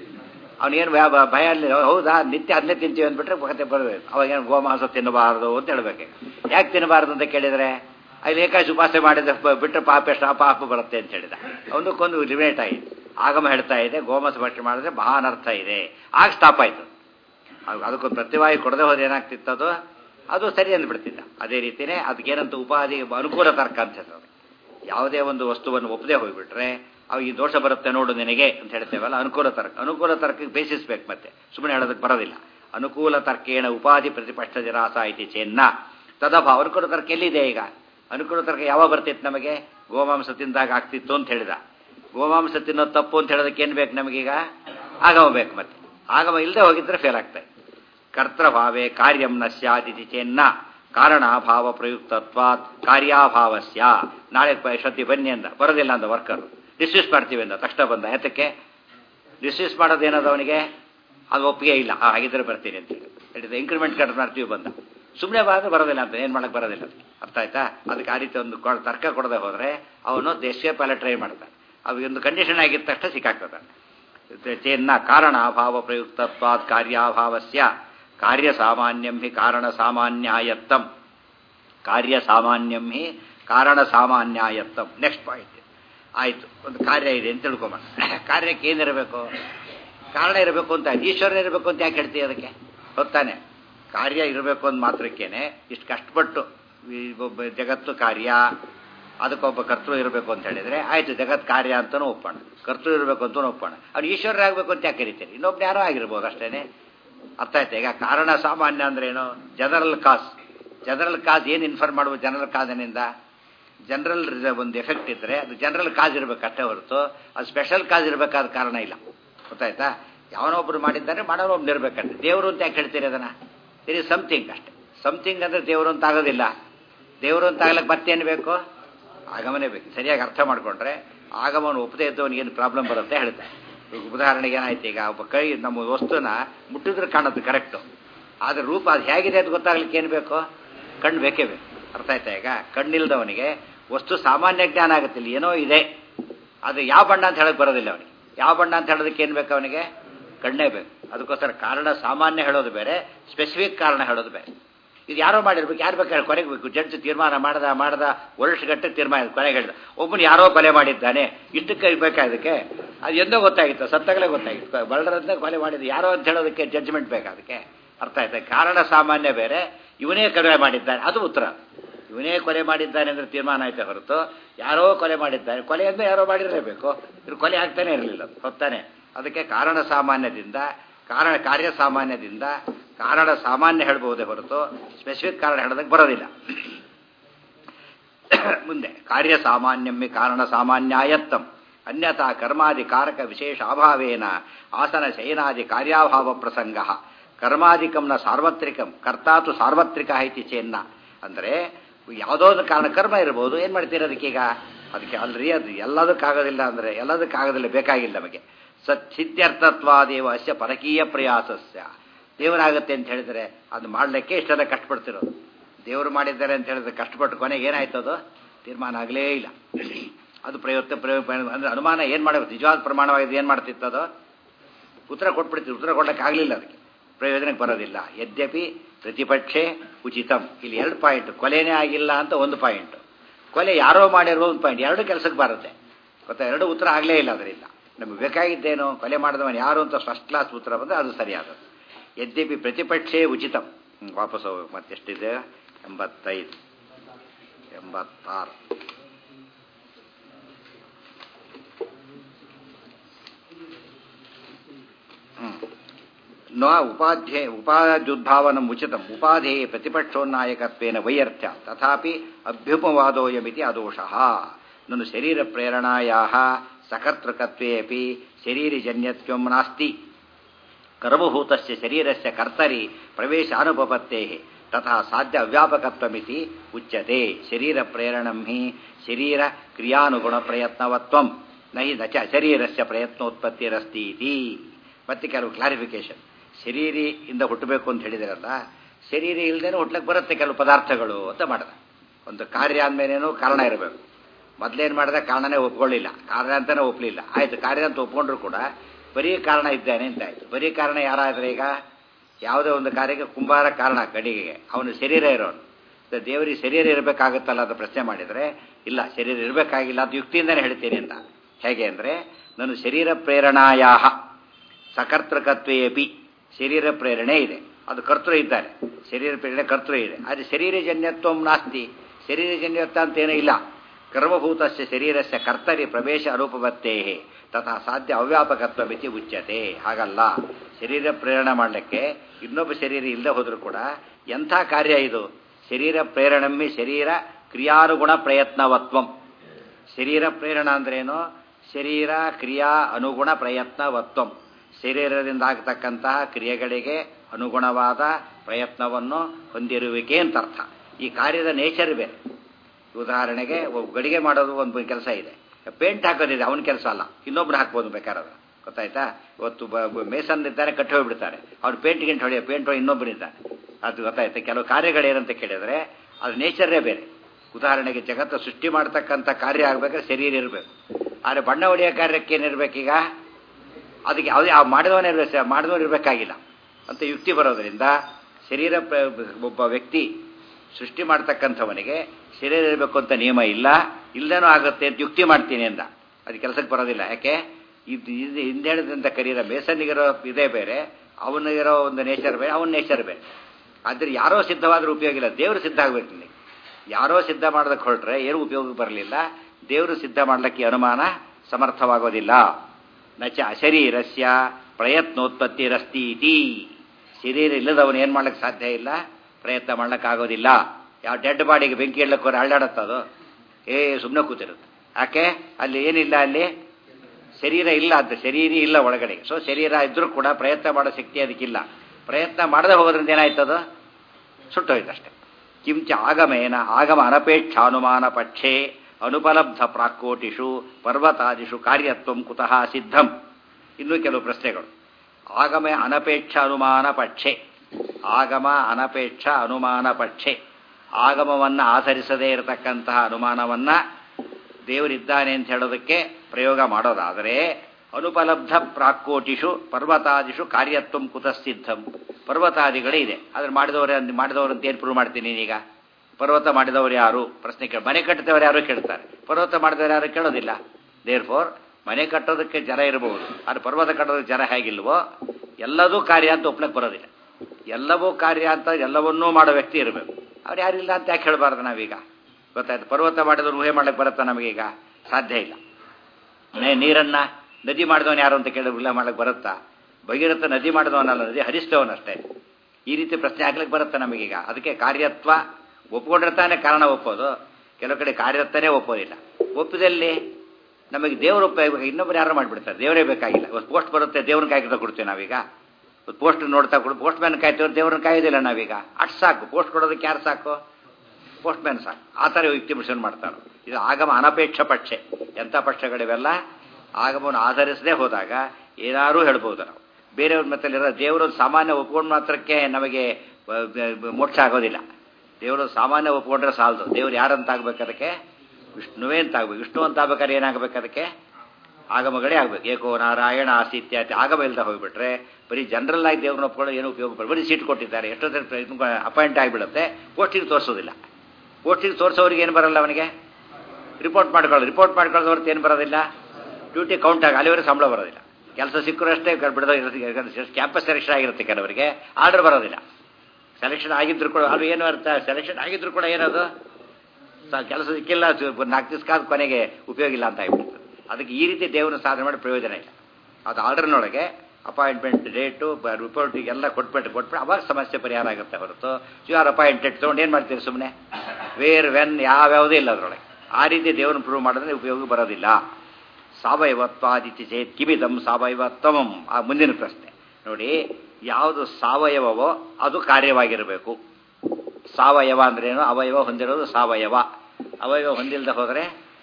ಅವನೇನು ಭಯ ಅಲ್ಲಿ ಹೌದಾ ನಿತ್ಯ ಅದನ್ನೇ ತಿಂತೀವಿ ಅಂದ್ಬಿಟ್ರೆ ಕತೆ ಬರಬೇಕು ಅವಾಗೇನು ಗೋಮಾಂಸ ತಿನ್ನಬಾರದು ಅಂತ ಹೇಳ್ಬೇಕು ಯಾಕೆ ತಿನ್ನಬಾರದು ಅಂತ ಕೇಳಿದರೆ ಅಲ್ಲಿ ಏಕಾಶಿ ಉಪಾಸನೆ ಮಾಡಿದ ಬಿಟ್ಟರೆ ಪಾಪ ಎಷ್ಟು ಪಾಪ ಬರುತ್ತೆ ಅಂತ ಹೇಳಿದ ಒಂದಕ್ಕೊಂದು ಲಿಮಿನೇಟ್ ಆಯಿತು ಆಗಮ ಹೇಳ್ತಾ ಇದೆ ಗೋಮಾಂಸ ಭಕ್ಷಣೆ ಮಾಡಿದ್ರೆ ಮಹಾನರ್ಥ ಇದೆ ಆಗ ಸ್ಟಾಪ್ ಆಯಿತು ಅದಕ್ಕೊಂದು ಪ್ರತಿವಾಯಿ ಕೊಡದೆ ಹೋದ್ರೆ ಏನಾಗ್ತಿತ್ತು ಅದು ಅದು ಸರಿ ಅಂದ್ಬಿಡ್ತಿದ್ದ ಅದೇ ರೀತಿಯೇ ಅದಕ್ಕೇನಂತ ಉಪಾಧಿ ಅನುಕೂಲ ತರ್ಕ ಅಂತ ಹೇಳ್ತಾರೆ ಯಾವುದೇ ಒಂದು ವಸ್ತುವನ್ನು ಒಪ್ಪದೆ ಹೋಗ್ಬಿಟ್ರೆ ಅವಾಗ ಈ ದೋಷ ಬರುತ್ತೆ ನೋಡು ನಿನಗೆ ಅಂತ ಹೇಳ್ತೇವಲ್ಲ ಅನುಕೂಲ ತರ್ಕ ಅನುಕೂಲ ತರ್ಕಕ್ಕೆ ಬೇಸಿಸ್ಬೇಕು ಮತ್ತೆ ಸುಮ್ಮನೆ ಹೇಳೋದಕ್ಕೆ ಬರೋದಿಲ್ಲ ಅನುಕೂಲ ತರ್ಕೇಣ ಉಪಾಧಿ ಪ್ರತಿಪಕ್ಷ ನಿರಾಸ ಐತಿ ಚೆನ್ನ ತದಭಾವ ಅನುಕೂಲ ತರ್ಕ ಎಲ್ಲಿದೆ ಈಗ ಅನುಕೂಲ ತರ್ಕ ಯಾವಾಗ ಬರ್ತಿತ್ತು ನಮಗೆ ಗೋಮಾಂಸ ತಿಂದಾಗ ಆಗ್ತಿತ್ತು ಅಂತ ಹೇಳಿದ ಗೋಮಾಂಸ ತಿನ್ನೋದು ತಪ್ಪು ಅಂತ ಹೇಳೋದಕ್ಕೆ ಏನು ಬೇಕು ನಮಗೀಗ ಆಗಮ ಬೇಕು ಮತ್ತೆ ಆಗಮ ಇಲ್ಲದೆ ಹೋಗಿದ್ರೆ ಫೇಲ್ ಆಗ್ತದೆ ಕರ್ತೃಭಾವೇ ಕಾರ್ಯಂ ನ ಸ್ಯಾದಿತಿ ಚೆನ್ನ ಕಾರಣಾಭಾವ ಪ್ರಯುಕ್ತತ್ವಾತ್ ಕಾರ್ಯಾಭಾವಸ್ಯ ನಾಳೆ ಶ್ರದ್ಧೆ ಬನ್ನಿ ಅಂದ ಬರೋದಿಲ್ಲ ಅಂದ ವರ್ಕರ್ ಡಿಸ್ಮಿಸ್ ಮಾಡ್ತೀವಿ ಅಂದ ತಕ್ಷಣ ಬಂದ ಯಾತಕ್ಕೆ ಡಿಸ್ಮಿಸ್ ಮಾಡೋದೇನದು ಅವನಿಗೆ ಅದು ಒಪ್ಪಿಗೆ ಇಲ್ಲ ಹಾಗಿದ್ರೆ ಬರ್ತೀನಿ ಅಂತ ಹೇಳಿದ ಇಂಕ್ರಿಮೆಂಟ್ ಕಟ್ ಮಾಡ್ತೀವಿ ಬಂದ ಸುಮ್ಮನೆ ಬಾದ್ರೆ ಬರೋದಿಲ್ಲ ಅಂತ ಏನು ಮಾಡಕ್ಕೆ ಬರೋದಿಲ್ಲ ಅರ್ಥ ಆಯ್ತಾ ಅದಕ್ಕೆ ಆ ರೀತಿ ಒಂದು ತರ್ಕ ಕೊಡದೆ ಹೋದರೆ ಅವನು ದೇಶಕ್ಕೆ ಪೈಲ ಟ್ರೈ ಮಾಡ್ತಾನೆ ಒಂದು ಕಂಡೀಷನ್ ಆಗಿದ ತಕ್ಷಣ ಸಿಕ್ಕಾಗ್ತದೆ ಚೇನ್ನ ಕಾರಣ ಅಭಾವ ಪ್ರಯುಕ್ತತ್ವಾತ್ ಕಾರ್ಯಾಭಾವಸ್ಯ ಕಾರ್ಯ ಸಾಮಾನ್ಯಂ ಹಿ ಕಾರಣ ಸಾಮಾನ್ಯಾಯತ್ತಂ ಕಾರ್ಯ ಸಾಮಾನ್ಯಂ ಹಿ ಕಾರಣ ಸಾಮಾನ್ಯಾಯತ್ತಂ ನೆಕ್ಸ್ಟ್ ಪಾಯಿಂಟ್ ಆಯಿತು ಒಂದು ಕಾರ್ಯ ಇದೆ ಅಂತ ತಿಳ್ಕೊಂಬ ಕಾರ್ಯಕ್ಕೆ ಏನಿರಬೇಕು ಕಾರಣ ಇರಬೇಕು ಅಂತ ಈಶ್ವರನ ಇರಬೇಕು ಅಂತ ಯಾಕೆ ಹೇಳ್ತೀವಿ ಅದಕ್ಕೆ ಗೊತ್ತಾನೆ ಕಾರ್ಯ ಇರಬೇಕು ಅಂದ ಮಾತ್ರಕ್ಕೇನೆ ಇಷ್ಟು ಕಷ್ಟಪಟ್ಟು ಒಬ್ಬ ಜಗತ್ತು ಕಾರ್ಯ ಅದಕ್ಕೊಬ್ಬ ಕರ್ತೃ ಇರಬೇಕು ಅಂತ ಹೇಳಿದ್ರೆ ಆಯ್ತು ಜಗತ್ ಕಾರ್ಯ ಅಂತಲೂ ಒಪ್ಪೋಣ ಕರ್ತೃ ಇರಬೇಕು ಅಂತಲೂ ಒಪ್ಪೋಣ ಅವ್ನು ಈಶ್ವರರಾಗಬೇಕು ಅಂತ ಯಾಕೆ ಕರಿತೀರಿ ಇನ್ನೊಬ್ಬ ಯಾರೋ ಆಗಿರ್ಬೋದು ಅಷ್ಟೇನೆ ಅರ್ಥ ಆಯ್ತು ಈಗ ಕಾರಣ ಸಾಮಾನ್ಯ ಅಂದ್ರೆ ಏನು ಜನರಲ್ ಕಾಸ್ ಜನರಲ್ ಕಾಸ್ ಏನು ಇನ್ಫಾರ್ಮ್ ಮಾಡುವ ಜನರಲ್ ಕಾಸಿನಿಂದ ಜನರಲ್ ಒಂದು ಎಫೆಕ್ಟ್ ಇದ್ರೆ ಅದು ಜನರಲ್ ಕಾಜ್ ಇರಬೇಕು ಅಷ್ಟೇ ಹೊರತು ಅದು ಸ್ಪೆಷಲ್ ಕಾಜ್ ಇರಬೇಕಾದ ಕಾರಣ ಇಲ್ಲ ಗೊತ್ತಾಯ್ತಾ ಯಾವನೊಬ್ರು ಮಾಡಿದ್ದಾರೆ ಮಾಡೋರು ಒಬ್ರು ಇರ್ಬೇಕಂತೆ ದೇವರು ಅಂತ ಯಾಕೆ ಹೇಳ್ತೀರಿ ಅದನ್ನ ಇಟ್ ಇಸ್ ಸಮಥಿಂಗ್ ಅಷ್ಟೇ ಸಮಥಿಂಗ್ ಅಂದ್ರೆ ದೇವರು ಅಂತ ಆಗೋದಿಲ್ಲ ದೇವರು ಅಂತ ಆಗ್ಲಕ್ಕೆ ಮತ್ತೇನು ಬೇಕು ಆಗಮನೇ ಬೇಕು ಸರಿಯಾಗಿ ಅರ್ಥ ಮಾಡ್ಕೊಂಡ್ರೆ ಆಗಮನ ಒಪ್ಪದೇ ಇದ್ದವನಿಗೆ ಏನು ಪ್ರಾಬ್ಲಮ್ ಬರುತ್ತೆ ಹೇಳ್ತಾರೆ ಈಗ ಉದಾಹರಣೆಗೆ ಏನಾಯ್ತು ಈಗ ಒಬ್ಬ ಕೈ ನಮ್ಮ ವಸ್ತುನ ಮುಟ್ಟಿದ್ರೆ ಕಾಣುತ್ತೆ ಕರೆಕ್ಟು ಆದ್ರೆ ರೂಪ ಅದು ಹೇಗಿದೆ ಅಂತ ಗೊತ್ತಾಗ್ಲಿಕ್ಕೆ ಏನು ಬೇಕು ಕಣ್ಣು ಬೇಕೇ ಬೇಕು ಅರ್ಥ ಆಯ್ತಾ ಈಗ ಕಣ್ಣಿಲ್ದವನಿಗೆ ವಸ್ತು ಸಾಮಾನ್ಯ ಜ್ಞಾನ ಆಗುತ್ತೆ ಇಲ್ಲಿ ಏನೋ ಇದೆ ಅದು ಯಾವ ಬಣ್ಣ ಅಂತ ಹೇಳಕ್ ಬರೋದಿಲ್ಲ ಅವನಿಗೆ ಯಾವ ಬಣ್ಣ ಅಂತ ಹೇಳೋದಕ್ಕೆ ಏನು ಬೇಕು ಅವನಿಗೆ ಕಣ್ಣೇ ಬೇಕು ಅದಕ್ಕೋಸ್ಕರ ಕಾರಣ ಸಾಮಾನ್ಯ ಹೇಳೋದು ಬೇರೆ ಸ್ಪೆಸಿಫಿಕ್ ಕಾರಣ ಹೇಳೋದು ಬೇರೆ ಇದು ಯಾರೋ ಮಾಡಿರ್ಬೇಕು ಯಾರು ಬೇಕಾದ್ರೆ ಕೊನೆಗೆ ಬೇಕು ಜಡ್ಜ್ ತೀರ್ಮಾನ ಮಾಡ್ದ ಮಾಡ್ದ ವರ್ಷಗಟ್ಟೆ ತೀರ್ಮಾನ ಕೊನೆಗೆ ಹೇಳಿದ ಒಬ್ಬನು ಯಾರೋ ಕೊಲೆ ಮಾಡಿದ್ದಾನೆ ಇಷ್ಟಕ್ಕೆ ಬೇಕಾದಕ್ಕೆ ಅದು ಎಂದೋ ಗೊತ್ತಾಗಿತ್ತು ಸತ್ತಾಗಲೇ ಗೊತ್ತಾಗಿತ್ತು ಬಳ್ಳರಂತ ಕೊಲೆ ಮಾಡಿದ್ದು ಯಾರೋ ಅಂತ ಹೇಳೋದಕ್ಕೆ ಜಡ್ಜ್ಮೆಂಟ್ ಬೇಕಾದಕ್ಕೆ ಅರ್ಥ ಆಯ್ತಾ ಕಾರಣ ಸಾಮಾನ್ಯ ಬೇರೆ ಇವನೇ ಕೊಲೆ ಮಾಡಿದ್ದಾನೆ ಅದು ಉತ್ತರ ಇವನೇ ಕೊಲೆ ಮಾಡಿದ್ದಾನೆ ಅಂದ್ರೆ ತೀರ್ಮಾನ ಆಯ್ತಾ ಹೊರತು ಯಾರೋ ಕೊಲೆ ಮಾಡಿದ್ದಾನೆ ಕೊಲೆ ಅಂದ್ರೆ ಯಾರೋ ಮಾಡಿರಲೇಬೇಕು ಇದು ಕೊಲೆ ಆಗ್ತಾನೆ ಇರಲಿಲ್ಲ ಹೊತ್ತಾನೆ ಅದಕ್ಕೆ ಕಾರಣ ಸಾಮಾನ್ಯದಿಂದ ಕಾರಣ ಕಾರ್ಯ ಸಾಮಾನ್ಯದಿಂದ ಕಾರಣ ಸಾಮಾನ್ಯ ಹೇಳ್ಬಹುದೇ ಹೊರತು ಸ್ಪೆಸಿಫಿಕ್ ಕಾರಣ ಹೇಳೋದಕ್ಕೆ ಬರೋದಿಲ್ಲ ಮುಂದೆ ಕಾರ್ಯ ಸಾಮಾನ್ಯಮ್ಮಿ ಕಾರಣ ಸಾಮಾನ್ಯಾಯತ್ತಂ ಅನ್ಯಥಾ ಕರ್ಮಾದಿ ಕಾರಕ ವಿಶೇಷ ಅಭಾವೇನ ಆಸನ ಶಯನಾದಿ ಕಾರ್ಯಾಭಾವ ಪ್ರಸಂಗ ಕರ್ಮಾಧಿಕಂನ ಸಾರ್ವತ್ರಿಕಂ ಕರ್ತಾತು ಸಾರ್ವತ್ರಿಕ ಐತಿ ಚೇನ್ನ ಅಂದರೆ ಯಾವುದೋ ಒಂದು ಕಾರಣ ಕರ್ಮ ಇರ್ಬೋದು ಏನು ಮಾಡ್ತೀರಿ ಅದಕ್ಕೀಗ ಅದಕ್ಕೆ ಅಲ್ರಿ ಅದು ಎಲ್ಲದಕ್ಕಾಗೋದಿಲ್ಲ ಅಂದರೆ ಎಲ್ಲದಕ್ಕಾಗೋದಿಲ್ಲ ಬೇಕಾಗಿಲ್ಲ ನಮಗೆ ಸತ್ಸಿದ್ಧರ್ಥತ್ವಾದೇವ ಅಸ್ಯ ಪರಕೀಯ ಪ್ರಯಾಸಸ್ಯ ದೇವರಾಗುತ್ತೆ ಅಂತ ಹೇಳಿದರೆ ಅದು ಮಾಡಲಿಕ್ಕೆ ಇಷ್ಟೆಲ್ಲ ಕಷ್ಟಪಡ್ತಿರೋದು ದೇವರು ಮಾಡಿದ್ದಾರೆ ಅಂತ ಹೇಳಿದ್ರೆ ಕಷ್ಟಪಟ್ಟು ಕೊನೆಗೆ ಏನಾಯ್ತು ಅದು ತೀರ್ಮಾನ ಆಗಲೇ ಇಲ್ಲ ಅದು ಪ್ರಯೋಗ ಪ್ರಯೋಗ ಅಂದರೆ ಅನುಮಾನ ಏನು ಮಾಡಬೇಕು ನಿಜವಾದ ಪ್ರಮಾಣವಾಗಿ ಏನು ಮಾಡ್ತಿತ್ತು ಅದು ಉತ್ತರ ಕೊಟ್ಬಿಡ್ತೀವಿ ಉತ್ತರ ಕೊಡಕ್ಕೆ ಆಗಲಿಲ್ಲ ಅದಕ್ಕೆ ಪ್ರಯೋಜನಕ್ಕೆ ಬರೋದಿಲ್ಲ ಯದ್ಯಪಿ ಪ್ರತಿಪಕ್ಷೆ ಉಚಿತಂ ಇಲ್ಲಿ ಎರಡು ಪಾಯಿಂಟ್ ಕೊಲೆನೇ ಆಗಿಲ್ಲ ಅಂತ ಒಂದು ಪಾಯಿಂಟ್ ಕೊಲೆ ಯಾರೋ ಮಾಡಿರೋ ಒಂದು ಪಾಯಿಂಟ್ ಎರಡು ಕೆಲಸಕ್ಕೆ ಬರುತ್ತೆ ಗೊತ್ತಾ ಎರಡು ಉತ್ತರ ಆಗಲೇ ಇಲ್ಲ ಅದರಿಂದ ನಮಗೆ ಬೇಕಾಗಿದ್ದೇನು ಕೊಲೆ ಮಾಡಿದವನು ಯಾರು ಅಂತ ಫಸ್ಟ್ ಕ್ಲಾಸ್ ಉತ್ತರ ಬಂದರೆ ಅದು ಸರಿಯಾದದ್ದು ಯದ್ಯಪಿ ಪ್ರತಿಪಕ್ಷೇ ಉಚಿತಂ ವಾಪಸ್ ಹೋಗ್ಬೇಕು ಮತ್ತೆಷ್ಟಿದೆ ಎಂಬತ್ತೈದು ಎಂಬತ್ತಾರು ನ ಉಪಾಧ್ಯೆ ಉಪಾಧ್ಯುದ್ಭಾವನ ಉಚಿತಂ ಉಪಾಧೇ ಪ್ರತಿಪಕ್ಷೋನ್ನಾಯಕತ್ವೇನ ವೈಯರ್ಥ್ಯ ತಥಾಪಿ ಅಭ್ಯುಪವಾದೋಯಮಿತಿ ಅದೋಷಃ ನನು ಶರೀರ ಪ್ರೇರಣಾಯಾ ಸಕರ್ತೃಕತ್ವೇ ಅಪಿ ಶರೀರಜನ್ಯತ್ವಂ ನಾಸ್ತಿ ಕರ್ಮಭೂತಸ್ಯ ಶರೀರಸ್ಯ ಕರ್ತರಿ ಪ್ರವೇಶಾನುಪಪತ್ತೇ ತಥಾ ಸಾಧ್ಯ ಅವ್ಯಾಪಕತ್ವಮಿತಿ ಉಚ್ಯತೆ ಶರೀರ ಪ್ರೇರಣಂ ಹಿ ಶರೀರ ಕ್ರಿಯಾನುಗುಣ ಪ್ರಯತ್ನವತ್ವಂ ನಹಿ ನಚ ಶರೀರಸ್ಯ ಪ್ರಯತ್ನೋತ್ಪತ್ತಿರಸ್ತಿ ಇತಿ ಮತ್ತೆ ಕೆಲವು ಕ್ಲಾರಿಫಿಕೇಶನ್ ಶರೀರಿಯಿಂದ ಹುಟ್ಟಬೇಕು ಅಂತ ಹೇಳಿದಿರಲ್ಲ ಶರೀರ ಇಲ್ಲದೇನೂ ಹುಟ್ಲಕ್ಕೆ ಬರುತ್ತೆ ಕೆಲವು ಪದಾರ್ಥಗಳು ಅಂತ ಮಾಡಿದ ಒಂದು ಕಾರ್ಯ ಅಂದಮೇನೇನು ಕಾರಣ ಇರಬೇಕು ಮೊದಲೇನು ಮಾಡಿದ ಕಾರಣನೇ ಒಪ್ಕೊಳ್ಳಿಲ್ಲ ಕಾರಣ ಅಂತಾನೆ ಒಪ್ಪಲಿಲ್ಲ ಆಯ್ತು ಕಾರ್ಯ ಅಂತ ಒಪ್ಕೊಂಡ್ರು ಕೂಡ ಬರೀ ಕಾರಣ ಇದ್ದಾನೆ ಅಂತ ಆಯ್ತು ಬರೀ ಕಾರಣ ಯಾರಾದ್ರೆ ಈಗ ಯಾವುದೇ ಒಂದು ಕಾರ್ಯಕ್ಕೆ ಕುಂಬಾರ ಕಾರಣ ಗಡಿಗೆಗೆ ಅವನು ಶರೀರ ಇರೋನು ದೇವರಿಗೆ ಶರೀರ ಇರಬೇಕಾಗುತ್ತಲ್ಲ ಅಂತ ಪ್ರಶ್ನೆ ಮಾಡಿದರೆ ಇಲ್ಲ ಶರೀರ ಇರಬೇಕಾಗಿಲ್ಲ ಅಂತ ಯುಕ್ತಿಯಿಂದನೇ ಹೇಳ್ತೀನಿ ಅಂತ ಹೇಗೆ ಅಂದರೆ ನಾನು ಶರೀರ ಪ್ರೇರಣಾಯಾ ಸಕರ್ತೃಕತ್ವೇಪಿ ಶರೀರ ಪ್ರೇರಣೆ ಇದೆ ಅದು ಕರ್ತೃ ಇದ್ದಾರೆ ಶರೀರ ಪ್ರೇರಣೆ ಕರ್ತೃ ಇದೆ ಆದರೆ ಶರೀರಜನ್ಯತ್ವ ನಾಸ್ತಿ ಶರೀರಜನ್ಯತ್ವ ಅಂತ ಏನೂ ಇಲ್ಲ ಕರ್ಮಭೂತಸ್ಯ ಶರೀರಸ್ಯ ಕರ್ತರಿ ಪ್ರವೇಶ ಅರೂಪವತ್ತೇ ತಥಾ ಸಾಧ್ಯ ಅವ್ಯಾಪಕತ್ವ ಮಿತಿ ಉಚ್ಯತೆ ಹಾಗಲ್ಲ ಶರೀರ ಪ್ರೇರಣೆ ಮಾಡಲಿಕ್ಕೆ ಇನ್ನೊಬ್ಬ ಶರೀರ ಇಲ್ಲದೆ ಹೋದರೂ ಕೂಡ ಎಂಥ ಕಾರ್ಯ ಇದು ಶರೀರ ಪ್ರೇರಣಮ್ಮಿ ಶರೀರ ಕ್ರಿಯಾನುಗುಣ ಪ್ರಯತ್ನವತ್ವಂ ಶರೀರ ಪ್ರೇರಣ ಅಂದ್ರೇನು ಶರೀರ ಕ್ರಿಯಾ ಅನುಗುಣ ಪ್ರಯತ್ನವತ್ವಂ ಶರೀರದಿಂದ ಆಗತಕ್ಕಂತಹ ಕ್ರಿಯೆಗಳಿಗೆ ಅನುಗುಣವಾದ ಪ್ರಯತ್ನವನ್ನು ಹೊಂದಿರುವಿಕೆ ಅಂತ ಅರ್ಥ ಈ ಕಾರ್ಯದ ನೇಚರ್ ಬೇರೆ ಉದಾಹರಣೆಗೆ ಒಬ್ಬ ಗಡಿಗೆ ಮಾಡೋದು ಒಂದು ಕೆಲಸ ಇದೆ ಪೇಂಟ್ ಹಾಕೋದಿದೆ ಅವನ ಕೆಲಸ ಅಲ್ಲ ಇನ್ನೊಬ್ರು ಹಾಕ್ಬೋದು ಬೇಕಾದ್ರೆ ಗೊತ್ತಾಯ್ತಾ ಇವತ್ತು ಮೇಸನ್ ಇದ್ದಾನೆ ಕಟ್ಟಿ ಹೋಗ್ಬಿಡ್ತಾರೆ ಅವ್ರು ಪೇಂಟ್ ಗಿಂಟ್ ಹೊಡೆಯೋ ಪೇಂಟ್ ಹೊಡೆ ಇನ್ನೊಬ್ಬರಿದ್ದಾನೆ ಅದು ಗೊತ್ತಾಯ್ತಾ ಕೆಲವು ಕಾರ್ಯಗಳೇನಂತ ಕೇಳಿದ್ರೆ ಅದು ನೇಚರೇ ಬೇರೆ ಉದಾಹರಣೆಗೆ ಜಗತ್ತು ಸೃಷ್ಟಿ ಮಾಡ್ತಕ್ಕಂಥ ಕಾರ್ಯ ಆಗ್ಬೇಕಾದ್ರೆ ಶರೀರ ಇರಬೇಕು ಆದರೆ ಬಣ್ಣ ಹೊಡೆಯೋ ಕಾರ್ಯಕ್ಕೆ ಏನಿರ್ಬೇಕೀಗ ಅದಕ್ಕೆ ಯಾವುದೇ ಆ ಮಾಡಿದವನೇ ಇರಬೇಕು ಮಾಡಿದವನು ಇರಬೇಕಾಗಿಲ್ಲ ಅಂತ ಯುಕ್ತಿ ಬರೋದರಿಂದ ಶರೀರ ಒಬ್ಬ ವ್ಯಕ್ತಿ ಸೃಷ್ಟಿ ಮಾಡ್ತಕ್ಕಂಥವನಿಗೆ ಶರೀರ ಇರಬೇಕು ಅಂತ ನಿಯಮ ಇಲ್ಲ ಇಲ್ಲದೇನೂ ಆಗುತ್ತೆ ಅಂತ ಯುಕ್ತಿ ಮಾಡ್ತೀನಿ ಅಂದ ಅದು ಕೆಲಸಕ್ಕೆ ಬರೋದಿಲ್ಲ ಯಾಕೆ ಇದು ಇದು ಹಿಂದೆ ಹೇಳಿದಂಥ ಕರೀರ ಮೇಸನ್ನಿಗಿರೋ ಇದೇ ಬೇರೆ ಅವನಿಗಿರೋ ಒಂದು ನೇಚರ್ ಬೇರೆ ಅವನ ನೇಚರ್ ಬೇರೆ ಆದರೆ ಯಾರೋ ಸಿದ್ಧವಾದ್ರೆ ಉಪಯೋಗ ಇಲ್ಲ ದೇವರು ಸಿದ್ಧ ಆಗ್ಬೇಕು ನಿನಗೆ ಯಾರೋ ಸಿದ್ಧ ಮಾಡೋದಕ್ಕೆ ಹೊರಟ್ರೆ ಏನು ಉಪಯೋಗ ಬರಲಿಲ್ಲ ದೇವರು ಸಿದ್ಧ ಮಾಡ್ಲಿಕ್ಕೆ ಅನುಮಾನ ಸಮರ್ಥವಾಗೋದಿಲ್ಲ ನಚ ಅಶರೀರಸ್ಯ ಪ್ರಯತ್ನೋತ್ಪತ್ತಿರಸ್ತಿ ಇತಿ ಶರೀರ ಇಲ್ಲದವನು ಏನು ಮಾಡ್ಲಿಕ್ಕೆ ಸಾಧ್ಯ ಇಲ್ಲ ಪ್ರಯತ್ನ ಮಾಡ್ಲಿಕ್ಕಾಗೋದಿಲ್ಲ ಯಾವ ಡೆಡ್ ಬಾಡಿಗೆ ಬೆಂಕಿ ಇಡ್ಲಿಕ್ಕೆ ಅಳ್ಳಾಡತ್ತದು ಏ ಸುಮ್ಮನೆ ಕೂತಿರುತ್ತೆ ಯಾಕೆ ಅಲ್ಲಿ ಏನಿಲ್ಲ ಅಲ್ಲಿ ಶರೀರ ಇಲ್ಲ ಅಂತ ಶರೀರ ಇಲ್ಲ ಒಳಗಡೆ ಸೊ ಶರೀರ ಇದ್ರೂ ಕೂಡ ಪ್ರಯತ್ನ ಮಾಡೋ ಶಕ್ತಿ ಅದಕ್ಕಿಲ್ಲ ಪ್ರಯತ್ನ ಮಾಡದೆ ಹೋಗೋದ್ರಿಂದ ಏನಾಯ್ತದು ಸುಟ್ಟೋಯ್ತಷ್ಟೆ ಕಿಂಚ ಆಗಮೇನ ಆಗಮ ಅನಪೇಕ್ಷಾನುಮಾನ ಪಕ್ಷೆ ಅನುಪಲಬ್ಧ ಪ್ರಾಕೋಟಿಷು ಪರ್ವತಾದಿಷು ಕಾರ್ಯತ್ವಂ ಕುತಃ ಸಿದ್ಧಂ ಇನ್ನೂ ಕೆಲವು ಪ್ರಶ್ನೆಗಳು ಆಗಮ ಅನಪೇಕ್ಷ ಅನುಮಾನ ಪಕ್ಷೆ ಆಗಮ ಅನಪೇಕ್ಷ ಅನುಮಾನ ಪಕ್ಷೆ ಆಗಮವನ್ನು ಆಧರಿಸದೇ ಇರತಕ್ಕಂತಹ ಅನುಮಾನವನ್ನ ದೇವರಿದ್ದಾನೆ ಅಂತ ಹೇಳೋದಕ್ಕೆ ಪ್ರಯೋಗ ಮಾಡೋದಾದರೆ ಅನುಪಲಬ್ಧ ಪ್ರಾಕೋಟಿಷು ಪರ್ವತಾದಿಷು ಕಾರ್ಯತ್ವಂ ಕುತಃಸಿದ್ಧಂ ಪರ್ವತಾದಿಗಳೇ ಇದೆ ಅದ್ರ ಮಾಡಿದವರೇ ಮಾಡಿದವರು ಅಂತ ಏನು ಪ್ರೂವ್ ಮಾಡ್ತೀನಿ ನೀನೀಗ ಪರ್ವತ ಮಾಡಿದವರು ಯಾರು ಪ್ರಶ್ನೆ ಕೇಳ ಮನೆ ಕಟ್ಟಿದವರು ಯಾರು ಕೇಳ್ತಾರೆ ಪರ್ವತ ಮಾಡಿದವರು ಯಾರು ಕೇಳೋದಿಲ್ಲ ದೇರ್ ಫೋರ್ ಮನೆ ಕಟ್ಟೋದಕ್ಕೆ ಜನ ಇರಬಹುದು ಆದರೆ ಪರ್ವತ ಕಟ್ಟೋದಕ್ಕೆ ಜನ ಹೇಗಿಲ್ವೋ ಎಲ್ಲದೂ ಕಾರ್ಯ ಅಂತ ಒಪ್ಲಕ್ಕೆ ಬರೋದಿಲ್ಲ ಎಲ್ಲವೂ ಕಾರ್ಯ ಅಂತ ಎಲ್ಲವನ್ನೂ ಮಾಡೋ ವ್ಯಕ್ತಿ ಇರಬೇಕು ಅವ್ರು ಯಾರಿಲ್ಲ ಅಂತ ಯಾಕೆ ಹೇಳಬಾರ್ದು ನಾವೀಗ ಗೊತ್ತಾಯ್ತು ಪರ್ವತ ಮಾಡಿದವರು ಊಹೆ ಮಾಡ್ಲಿಕ್ಕೆ ಬರುತ್ತಾ ನಮಗೀಗ ಸಾಧ್ಯ ಇಲ್ಲ ನೀರನ್ನ ನದಿ ಮಾಡಿದವನು ಯಾರು ಅಂತ ಕೇಳಿ ಉಲ್ಲೇಖ ಮಾಡ್ಲಿಕ್ಕೆ ಬರುತ್ತಾ ಭಗೀರಥ ನದಿ ಮಾಡಿದವನಲ್ಲ ನದಿ ಹರಿಸ್ತವನಷ್ಟೇ ಈ ರೀತಿ ಪ್ರಶ್ನೆ ಹಾಕ್ಲಿಕ್ಕೆ ಬರುತ್ತೆ ನಮಗೀಗ ಅದಕ್ಕೆ ಕಾರ್ಯತ್ವ ಒಪ್ಕೊಂಡಿರ್ತಾನೆ ಕಾರಣ ಒಪ್ಪೋದು ಕೆಲವು ಕಡೆ ಕಾರ್ಯತ್ವನೇ ಒಪ್ಪೋದಿಲ್ಲ ಒಪ್ಪದಲ್ಲಿ ನಮಗೆ ದೇವರು ಒಪ್ಪ ಇನ್ನೊಬ್ರು ಯಾರು ಮಾಡಿಬಿಡ್ತಾರೆ ದೇವರೇ ಬೇಕಾಗಿಲ್ಲ ಇವತ್ತು ಪೋಸ್ಟ್ ಬರುತ್ತೆ ದೇವ್ರನ್ನ ಕಾಯ್ತಾ ಕೊಡ್ತೀವಿ ನಾವೀಗ ಪೋಸ್ಟ್ ನೋಡ್ತಾ ಕೊಡು ಪೋಸ್ಟ್ ಮ್ಯಾನ್ ಕಾಯ್ತೀವಿ ದೇವ್ರನ್ನ ಕಾಯೋದಿಲ್ಲ ನಾವೀಗ ಅಷ್ಟು ಸಾಕು ಪೋಸ್ಟ್ ಕೊಡೋದಕ್ಕೆ ಯಾರು ಸಾಕು ಪೋಸ್ಟ್ ಮ್ಯಾನ್ ಸಾಕು ಆ ಥರ ಯುಕ್ತಿಮಿಷನ್ ಮಾಡ್ತಾರೆ ಇದು ಆಗಮ ಅನಪೇಕ್ಷ ಪಕ್ಷೆ ಎಂಥ ಪಕ್ಷಗಳಿವೆಲ್ಲ ಆಗಮವನ್ನು ಆಧರಿಸದೇ ಹೋದಾಗ ಏನಾರೂ ಹೇಳ್ಬೋದು ನಾವು ಬೇರೆಯವ್ರ ಮತ್ತಲ್ಲಿರೋ ದೇವರು ಸಾಮಾನ್ಯ ಒಪ್ಕೊಂಡು ಮಾತ್ರಕ್ಕೆ ನಮಗೆ ಮೋಕ್ಷ ಆಗೋದಿಲ್ಲ ದೇವರು ಸಾಮಾನ್ಯ ಒಪ್ಕೊಂಡ್ರೆ ಸಾಲದು ದೇವ್ರು ಯಾರಂತ ಆಗ್ಬೇಕು ಅದಕ್ಕೆ ವಿಷ್ಣುವೇ ಅಂತ ಆಗ್ಬೇಕು ವಿಷ್ಣು ಅಂತ ಆಗ್ಬೇಕಾದ್ರೆ ಏನಾಗಬೇಕು ಅದಕ್ಕೆ ಆಗಮಗಳೇ ಆಗ್ಬೇಕು ಏಕೋ ನಾರಾಯಣ ಆಸಿ ಇತ್ಯಾದಿ ಆಗಮ ಇಲ್ದ ಹೋಗ್ಬಿಟ್ರೆ ಬರೀ ಜನರಲ್ ಆಗಿ ದೇವ್ರನ್ನ ಒಪ್ಕೊಳ್ಳೋ ಏನು ಉಪಯೋಗ ಬರ ಬರೀ ಸೀಟ್ ಕೊಟ್ಟಿದ್ದಾರೆ ಎಷ್ಟೊತ್ತು ಅಪಾಯಿಂಟ್ ಆಗಿಬಿಡುತ್ತೆ ಪೋಸ್ಟಿಗೆ ತೋರಿಸೋದಿಲ್ಲ ಪೋಸ್ಟಿಗೆ ತೋರಿಸೋರಿಗೆ ಏನು ಬರಲ್ಲ ಅವನಿಗೆ ರಿಪೋರ್ಟ್ ಮಾಡ್ಕೊಳ್ಳೋದು ರಿಪೋರ್ಟ್ ಮಾಡ್ಕೊಳ್ಳೋದು ಹೊರತು ಏನು ಬರೋದಿಲ್ಲ ಡ್ಯೂಟಿ ಕೌಂಟ್ ಆಗಿ ಅಲ್ಲಿವರೆಗೆ ಸಂಬಳ ಬರೋದಿಲ್ಲ ಕೆಲಸ ಸಿಕ್ಕರು ಅಷ್ಟೇ ಬಿಡೋದು ಕ್ಯಾಂಪಸ್ ಸೆಲೆಕ್ಷನ್ ಆಗಿರುತ್ತೆ ಕೆಲವರಿಗೆ ಆರ್ಡರ್ ಬರೋದಿಲ್ಲ ಸೆಲೆಕ್ಷನ್ ಆಗಿದ್ರು ಕೂಡ ಅದು ಏನು ಅರ್ಥ ಸೆಲೆಕ್ಷನ್ ಆಗಿದ್ರು ಕೂಡ ಏನದು ಕೆಲಸ ಸಿಕ್ಕಿಲ್ಲ ನಾಲ್ಕು ದಿವಸ ಕಾದ ಕೊನೆಗೆ ಉಪಯೋಗ ಇಲ್ಲ ಅಂತ ಆಗ್ಬಿಡ್ತದೆ ಅದಕ್ಕೆ ಈ ರೀತಿ ದೇವರನ್ನ ಸಾಧನೆ ಮಾಡಿ ಪ್ರಯೋಜನ ಇಲ್ಲ ಅದು ಆರ್ಡರ್ನೊಳಗೆ ಅಪಾಯಿಂಟ್ಮೆಂಟ್ ಡೇಟು ರಿಪೋರ್ಟ್ ಎಲ್ಲ ಕೊಟ್ಬಿಟ್ಟು ಕೊಟ್ಬಿಟ್ಟು ಅವಾಗ ಸಮಸ್ಯೆ ಪರಿಹಾರ ಆಗುತ್ತೆ ಹೊರತು ಯು ಆರ್ ಅಪಾಯಿಂಟೆಡ್ ತೊಗೊಂಡು ಏನು ಮಾಡ್ತೀರಿ ಸುಮ್ಮನೆ ವೇರ್ ವೆನ್ ಯಾವ್ಯಾವುದೇ ಇಲ್ಲ ಅದರೊಳಗೆ ಆ ರೀತಿ ದೇವರನ್ನ ಪ್ರೂವ್ ಮಾಡಿದ್ರೆ ಉಪಯೋಗ ಬರೋದಿಲ್ಲ ಸಾವಯವತ್ವಾದಿತಿ ಚೇತ್ ಕಿಮಿದಂ ಸಾವಯವತ್ವಮಂ ಆ ಮುಂದಿನ ಪ್ರಶ್ನೆ ನೋಡಿ ಯಾವುದು ಸಾವಯವವೋ ಅದು ಕಾರ್ಯವಾಗಿರಬೇಕು ಸಾವಯವ ಅಂದ್ರೇನು ಅವಯವ ಹೊಂದಿರೋದು ಸಾವಯವ ಅವಯವ ಹೊಂದಿಲ್ಲದೆ ಹೋದರೆ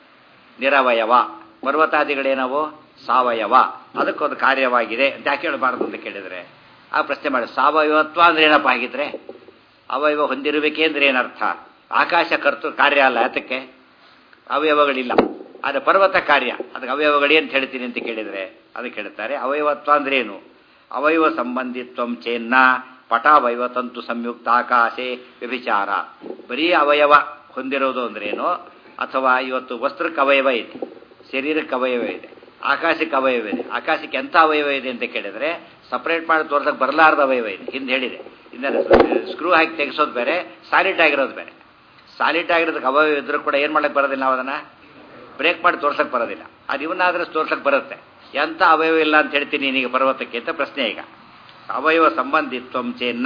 ನಿರವಯವ ಪರ್ವತಾದಿಗಳೇನವು ಸಾವಯವ ಅದಕ್ಕೊಂದು ಕಾರ್ಯವಾಗಿದೆ ಅಂತ ಯಾಕೆ ಹೇಳಬಾರದು ಅಂತ ಕೇಳಿದರೆ ಆ ಪ್ರಶ್ನೆ ಮಾಡಿ ಸಾವಯವತ್ವ ಅಂದ್ರೆ ಏನಪ್ಪ ಆಗಿದ್ರೆ ಅವಯವ ಹೊಂದಿರಬೇಕೇ ಅಂದ್ರೆ ಏನರ್ಥ ಆಕಾಶ ಕರ್ತು ಕಾರ್ಯ ಅಲ್ಲ ಯಾತಕ್ಕೆ ಅವಯವಗಳಿಲ್ಲ ಆದರೆ ಪರ್ವತ ಕಾರ್ಯ ಅದಕ್ಕೆ ಅವಯವಗಳೇ ಅಂತ ಹೇಳ್ತೀನಿ ಅಂತ ಕೇಳಿದರೆ ಅದಕ್ಕೆ ಹೇಳ್ತಾರೆ ಅವಯವತ್ವ ಅಂದ್ರೆ ಏನು ಅವಯವ ಸಂಬಂಧಿತ್ವಂ ಚೇನ್ನ ಪಟಾವಯವ ತಂತು ಸಂಯುಕ್ತ ಆಕಾಶೆ ವ್ಯಭಿಚಾರ ಬರೀ ಅವಯವ ಹೊಂದಿರೋದು ಅಂದ್ರೇನು ಅಥವಾ ಇವತ್ತು ವಸ್ತ್ರಕ್ಕೆ ಅವಯವ ಇದೆ ಶರೀರಕ್ಕೆ ಅವಯವ ಇದೆ ಆಕಾಶಕ್ಕೆ ಅವಯವ ಇದೆ ಆಕಾಶಕ್ಕೆ ಎಂಥ ಅವಯವ ಇದೆ ಅಂತ ಕೇಳಿದರೆ ಸಪ್ರೇಟ್ ಮಾಡಿ ತೋರ್ಸಕ್ಕೆ ಬರಲಾರ್ದ ಅವಯವ ಇದೆ ಹಿಂದೆ ಹೇಳಿದೆ ಇನ್ನು ಸ್ಕ್ರೂ ಹಾಕಿ ತೆಗೆಸೋದು ಬೇರೆ ಸಾಲಿಡ್ ಆಗಿರೋದು ಬೇರೆ ಸಾಲಿಡ್ ಆಗಿರೋದಕ್ಕೆ ಅವಯವ ಇದ್ರೂ ಕೂಡ ಏನು ಮಾಡಕ್ಕೆ ಬರೋದಿಲ್ಲ ನಾವು ಅದನ್ನು ಬ್ರೇಕ್ ಮಾಡಿ ತೋರ್ಸಕ್ಕೆ ಬರೋದಿಲ್ಲ ಅದು ಇವನ್ನಾದ್ರೆ ತೋರ್ಸಕ್ಕೆ ಬರುತ್ತೆ ಎಂಥ ಅವಯವ ಇಲ್ಲ ಅಂತ ಹೇಳ್ತೀನಿ ನೀನೀಗ ಪರ್ವತಕ್ಕೆ ಅಂತ ಪ್ರಶ್ನೆ ಈಗ ಅವಯವ ಸಂಬಂಧಿತ್ವಂ ಚೇನ್ನ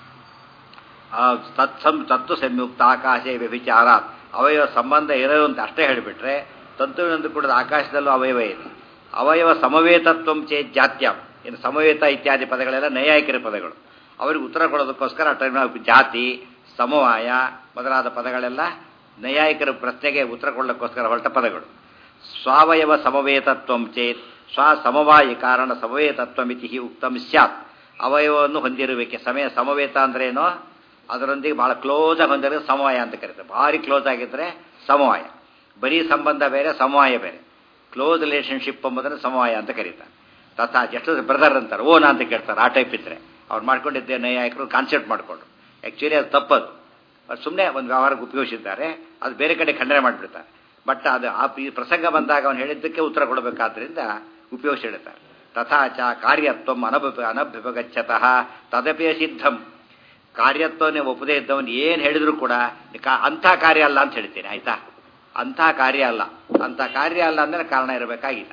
ತತ್ಸಂ ತತ್ವ ಸಂಯುಕ್ತ ಆಕಾಶ ವ್ಯಭಿಚಾರ ಅವಯವ ಸಂಬಂಧ ಇರೋದು ಅಂತ ಅಷ್ಟೇ ಹೇಳಿಬಿಟ್ರೆ ತಂತುವಿನಂದು ಕೂಡ ಆಕಾಶದಲ್ಲೂ ಅವಯವ ಇದೆ ಅವಯವ ಸಮವೇತತ್ವಂ ಚೇ ಜಾತ್ಯಂ ಇನ್ನು ಸಮವೇತ ಇತ್ಯಾದಿ ಪದಗಳೆಲ್ಲ ನೈಯಾಯಿಕರ ಪದಗಳು ಅವರಿಗೆ ಉತ್ತರ ಕೊಡೋದಕ್ಕೋಸ್ಕರ ಟರ್ಮಿನ ಜಾತಿ ಸಮವಾಯ ಮೊದಲಾದ ಪದಗಳೆಲ್ಲ ನೈಯಾಯಿಕರ ಪ್ರಶ್ನೆಗೆ ಉತ್ತರ ಕೊಡಲಿಕ್ಕೋಸ್ಕರ ಹೊರಟ ಪದಗಳು ಸ್ವಾವಯವ ಸಮವೇತತ್ವಂ ಚೇತ್ ಸ್ವ ಸಮವಾಯಿ ಕಾರಣ ಸಮವೇತತ್ವಮಿತಿ ಉಕ್ತಂ ಸ್ಯಾತ್ ಅವಯವವನ್ನು ಹೊಂದಿರುವಿಕೆ ಸಮಯ ಸಮವೇತ ಅಂದ್ರೇನು ಅದರೊಂದಿಗೆ ಬಹಳ ಕ್ಲೋಸ್ ಆಗಿ ಹೊಂದಿರೋದು ಸಮವಾಯ ಅಂತ ಕರೀತಾರೆ ಭಾರಿ ಕ್ಲೋಸ್ ಆಗಿದ್ರೆ ಸಮವಾಯ ಬರೀ ಸಂಬಂಧ ಬೇರೆ ಸಮವಾಯ ಬೇರೆ ಕ್ಲೋಸ್ ರಿಲೇಷನ್ಶಿಪ್ ಎಂಬುದನ್ನು ಸಮವಾಯ ಅಂತ ಕರೀತಾರೆ ತಥಾ ಎಷ್ಟು ಬ್ರದರ್ ಅಂತಾರೆ ಓನಾ ಅಂತ ಕೇಳ್ತಾರೆ ಆ ಟೈಪ್ ಇದ್ರೆ ಅವ್ರು ಮಾಡ್ಕೊಂಡಿದ್ದೆ ನೈಯಾಯಿಕರು ಕಾನ್ಸೆಪ್ಟ್ ಮಾಡಿಕೊಂಡು ಆ್ಯಕ್ಚುಲಿ ಅದು ತಪ್ಪದು ಸುಮ್ಮನೆ ಒಂದು ವ್ಯವಹಾರಕ್ಕೆ ಉಪಯೋಗಿಸಿದ್ದಾರೆ ಅದು ಬೇರೆ ಕಡೆ ಖಂಡನೆ ಮಾಡಿಬಿಡ್ತಾರೆ ಬಟ್ ಅದು ಆ ಈ ಪ್ರಸಂಗ ಬಂದಾಗ ಅವನು ಹೇಳಿದ್ದಕ್ಕೆ ಉತ್ತರ ಕೊಡಬೇಕಾದ್ರಿಂದ ಉಪಯೋಗಿಸಿ ಹೇಳ್ತಾರೆ ತಥಾಚ ಕಾರ್ಯತ್ವ ಅನಭ ಅನಭ್ಯುಪಗಚ್ಚತಃ ತದಪೇ ಸಿದ್ಧಂ ಕಾರ್ಯತ್ವನೇ ಒಪ್ಪದೇ ಇದ್ದವನು ಏನು ಹೇಳಿದ್ರು ಕೂಡ ಅಂಥ ಕಾರ್ಯ ಅಲ್ಲ ಅಂತ ಹೇಳ್ತೀನಿ ಆಯ್ತಾ ಅಂಥ ಕಾರ್ಯ ಅಲ್ಲ ಅಂಥ ಕಾರ್ಯ ಅಲ್ಲ ಅಂದರೆ ಕಾರಣ ಇರಬೇಕಾಗಿಲ್ಲ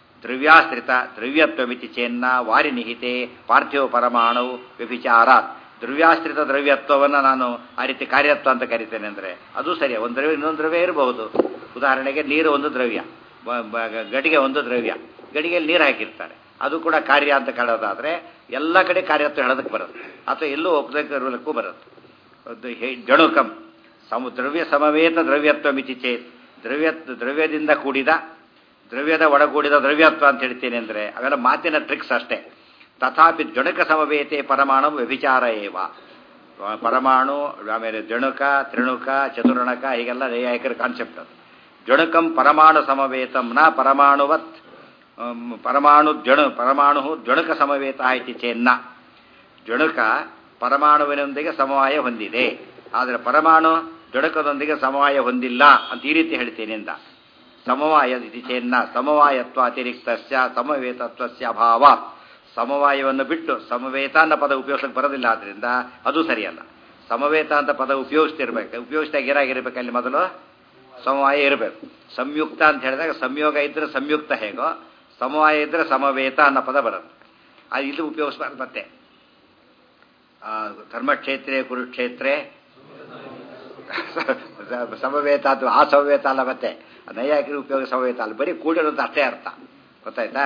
ದ್ರವ್ಯಾಶ್ರಿತ ದ್ರವ್ಯತ್ವಮಿತಿ ಚೇನ್ನ ವಾರಿ ನಿಹಿತೆ ಪಾರ್ಥಿವ ಪರಮಾಣು ವ್ಯಭಿಚಾರ ದ್ರವ್ಯಾಶ್ರಿತ ದ್ರವ್ಯತ್ವವನ್ನು ನಾನು ಆ ರೀತಿ ಕಾರ್ಯತ್ವ ಅಂತ ಕರಿತೇನೆ ಅಂದರೆ ಅದು ಸರಿ ಒಂದು ದ್ರವ್ಯ ಇನ್ನೊಂದು ದ್ರವ್ಯ ಇರಬಹುದು ಉದಾಹರಣೆಗೆ ನೀರು ಒಂದು ದ್ರವ್ಯ ಬ- ಬ- ಗಡಿಗೆ ಒಂದು ದ್ರವ್ಯ ಗಡಿಗೆಯಲ್ಲಿ ನೀರು ಹಾಕಿರ್ತಾರೆ ಅದು ಕೂಡ ಕಾರ್ಯ ಅಂತ ಕಾಣೋದಾದ್ರೆ ಎಲ್ಲ ಕಡೆ ಕಾರ್ಯತ್ವ ಹೇಳೋದಕ್ಕೆ ಬರುತ್ತೆ ಅಥವಾ ಎಲ್ಲೂ ಒಪ್ಪದಕ್ಕೆ ಇರಲಿಕ್ಕೂ ಬರುತ್ತೆ ಅದು ಹೇ- ಜಣುಕಂ ಸಮ ದ್ರವ್ಯ ಸಮವೇತ ದ್ರವ್ಯತ್ವ ಮಿತಿ ಚೇತ್ ದ್ರವ್ಯ ದ್ರವ್ಯದಿಂದ ಕೂಡಿದ ದ್ರವ್ಯದ ಒಳಗೂಡಿದ ದ್ರವ್ಯತ್ವ ಅಂತ ಹೇಳ್ತೀನಿ ಅಂದರೆ ಅವೆಲ್ಲ ಮಾತಿನ ಟ್ರಿಕ್ಸ್ ಅಷ್ಟೇ ತಥಾಪಿ ಜಣುಕ ಸಮವೇತೆ ಪರಮಾಣು ವ್ಯಭಿಚಾರ ಏವ ಪರಮಾಣು ಆಮೇಲೆ ಜಣುಕ ತ್ರಿಣುಕ ಚತುರ್ಣಕ ಹೀಗೆಲ್ಲ ನೈಯಾಯಿಕರ ಕಾನ್ಸೆಪ್ಟ್ ಅದು ಜಣುಕಂ ಪರಮಾಣು ಸಮವೇತಂ ನ ಪರಮಾಣುವತ್ ಅಮ್, ಪರಮಾಣು ಜಣು ಪರಮಾಣು ಜಣುಕ ಸಮವೇತ ಇತಿ ಚೆನ್ನ ಜಣುಕ ಪರಮಾಣುವಿನೊಂದಿಗೆ ಸಮವಾಯ ಹೊಂದಿದೆ ಆದರೆ ಪರಮಾಣು ಜಣುಕದೊಂದಿಗೆ ಸಮವಾಯ ಹೊಂದಿಲ್ಲ ಅಂತ ಈ ರೀತಿ ಹೇಳ್ತೇನೆ ಎಂದ ಸಮವಾಯ ಇತಿ ಚೆನ್ನ ಸಮವಾಯತ್ವ ಅತಿರಿಕ್ತಸ್ಯ ಸಮವೇತತ್ವಸ್ಯ ಅಭಾವ ಸಮವಾಯವನ್ನು ಬಿಟ್ಟು ಸಮವೇತ ಅನ್ನೋ ಪದ ಉಪಯೋಗಿಸಕ್ಕೆ ಬರೋದಿಲ್ಲ ಆದ್ರಿಂದ ಅದು ಸರಿಯಲ್ಲ ಸಮವೇತ ಅಂತ ಪದ ಉಪಯೋಗಿಸ್ತಿರ್ಬೇಕು ಉಪಯೋಗಿಸಿದಾಗ ಏನಾಗಿರ್ಬೇಕು ಅಲ್ಲಿ ಮೊದಲು ಸಮವಾಯ ಇರಬೇಕು ಸಂಯುಕ್ತ ಅಂತ ಹೇಳಿದಾಗ ಸಂಯೋಗ ಇದ್ರೆ ಸಂಯುಕ್ತ ಹೇಗೋ ಸಮವಾಯ ಇದ್ರೆ ಸಮವೇತ ಅನ್ನೋ ಪದ ಬರುತ್ತೆ ಅದು ಇದು ಉಪಯೋಗಿಸ್ಬಾರ್ದು ಮತ್ತೆ ಆ, ಧರ್ಮಕ್ಷೇತ್ರೇ ಕುರುಕ್ಷೇತ್ರೇ ಸಮವೇತ ಅದು ಆ ಸಮವೇತ ಅಲ್ಲ ಮತ್ತೆ ನೈಯಾಕಿರಿ ಉಪಯೋಗ ಸಮವೇತ ಅಲ್ಲ ಬರೀ ಕೂಡಿರೋದು ಅಷ್ಟೇ ಅರ್ಥ ಗೊತ್ತಾಯ್ತಾ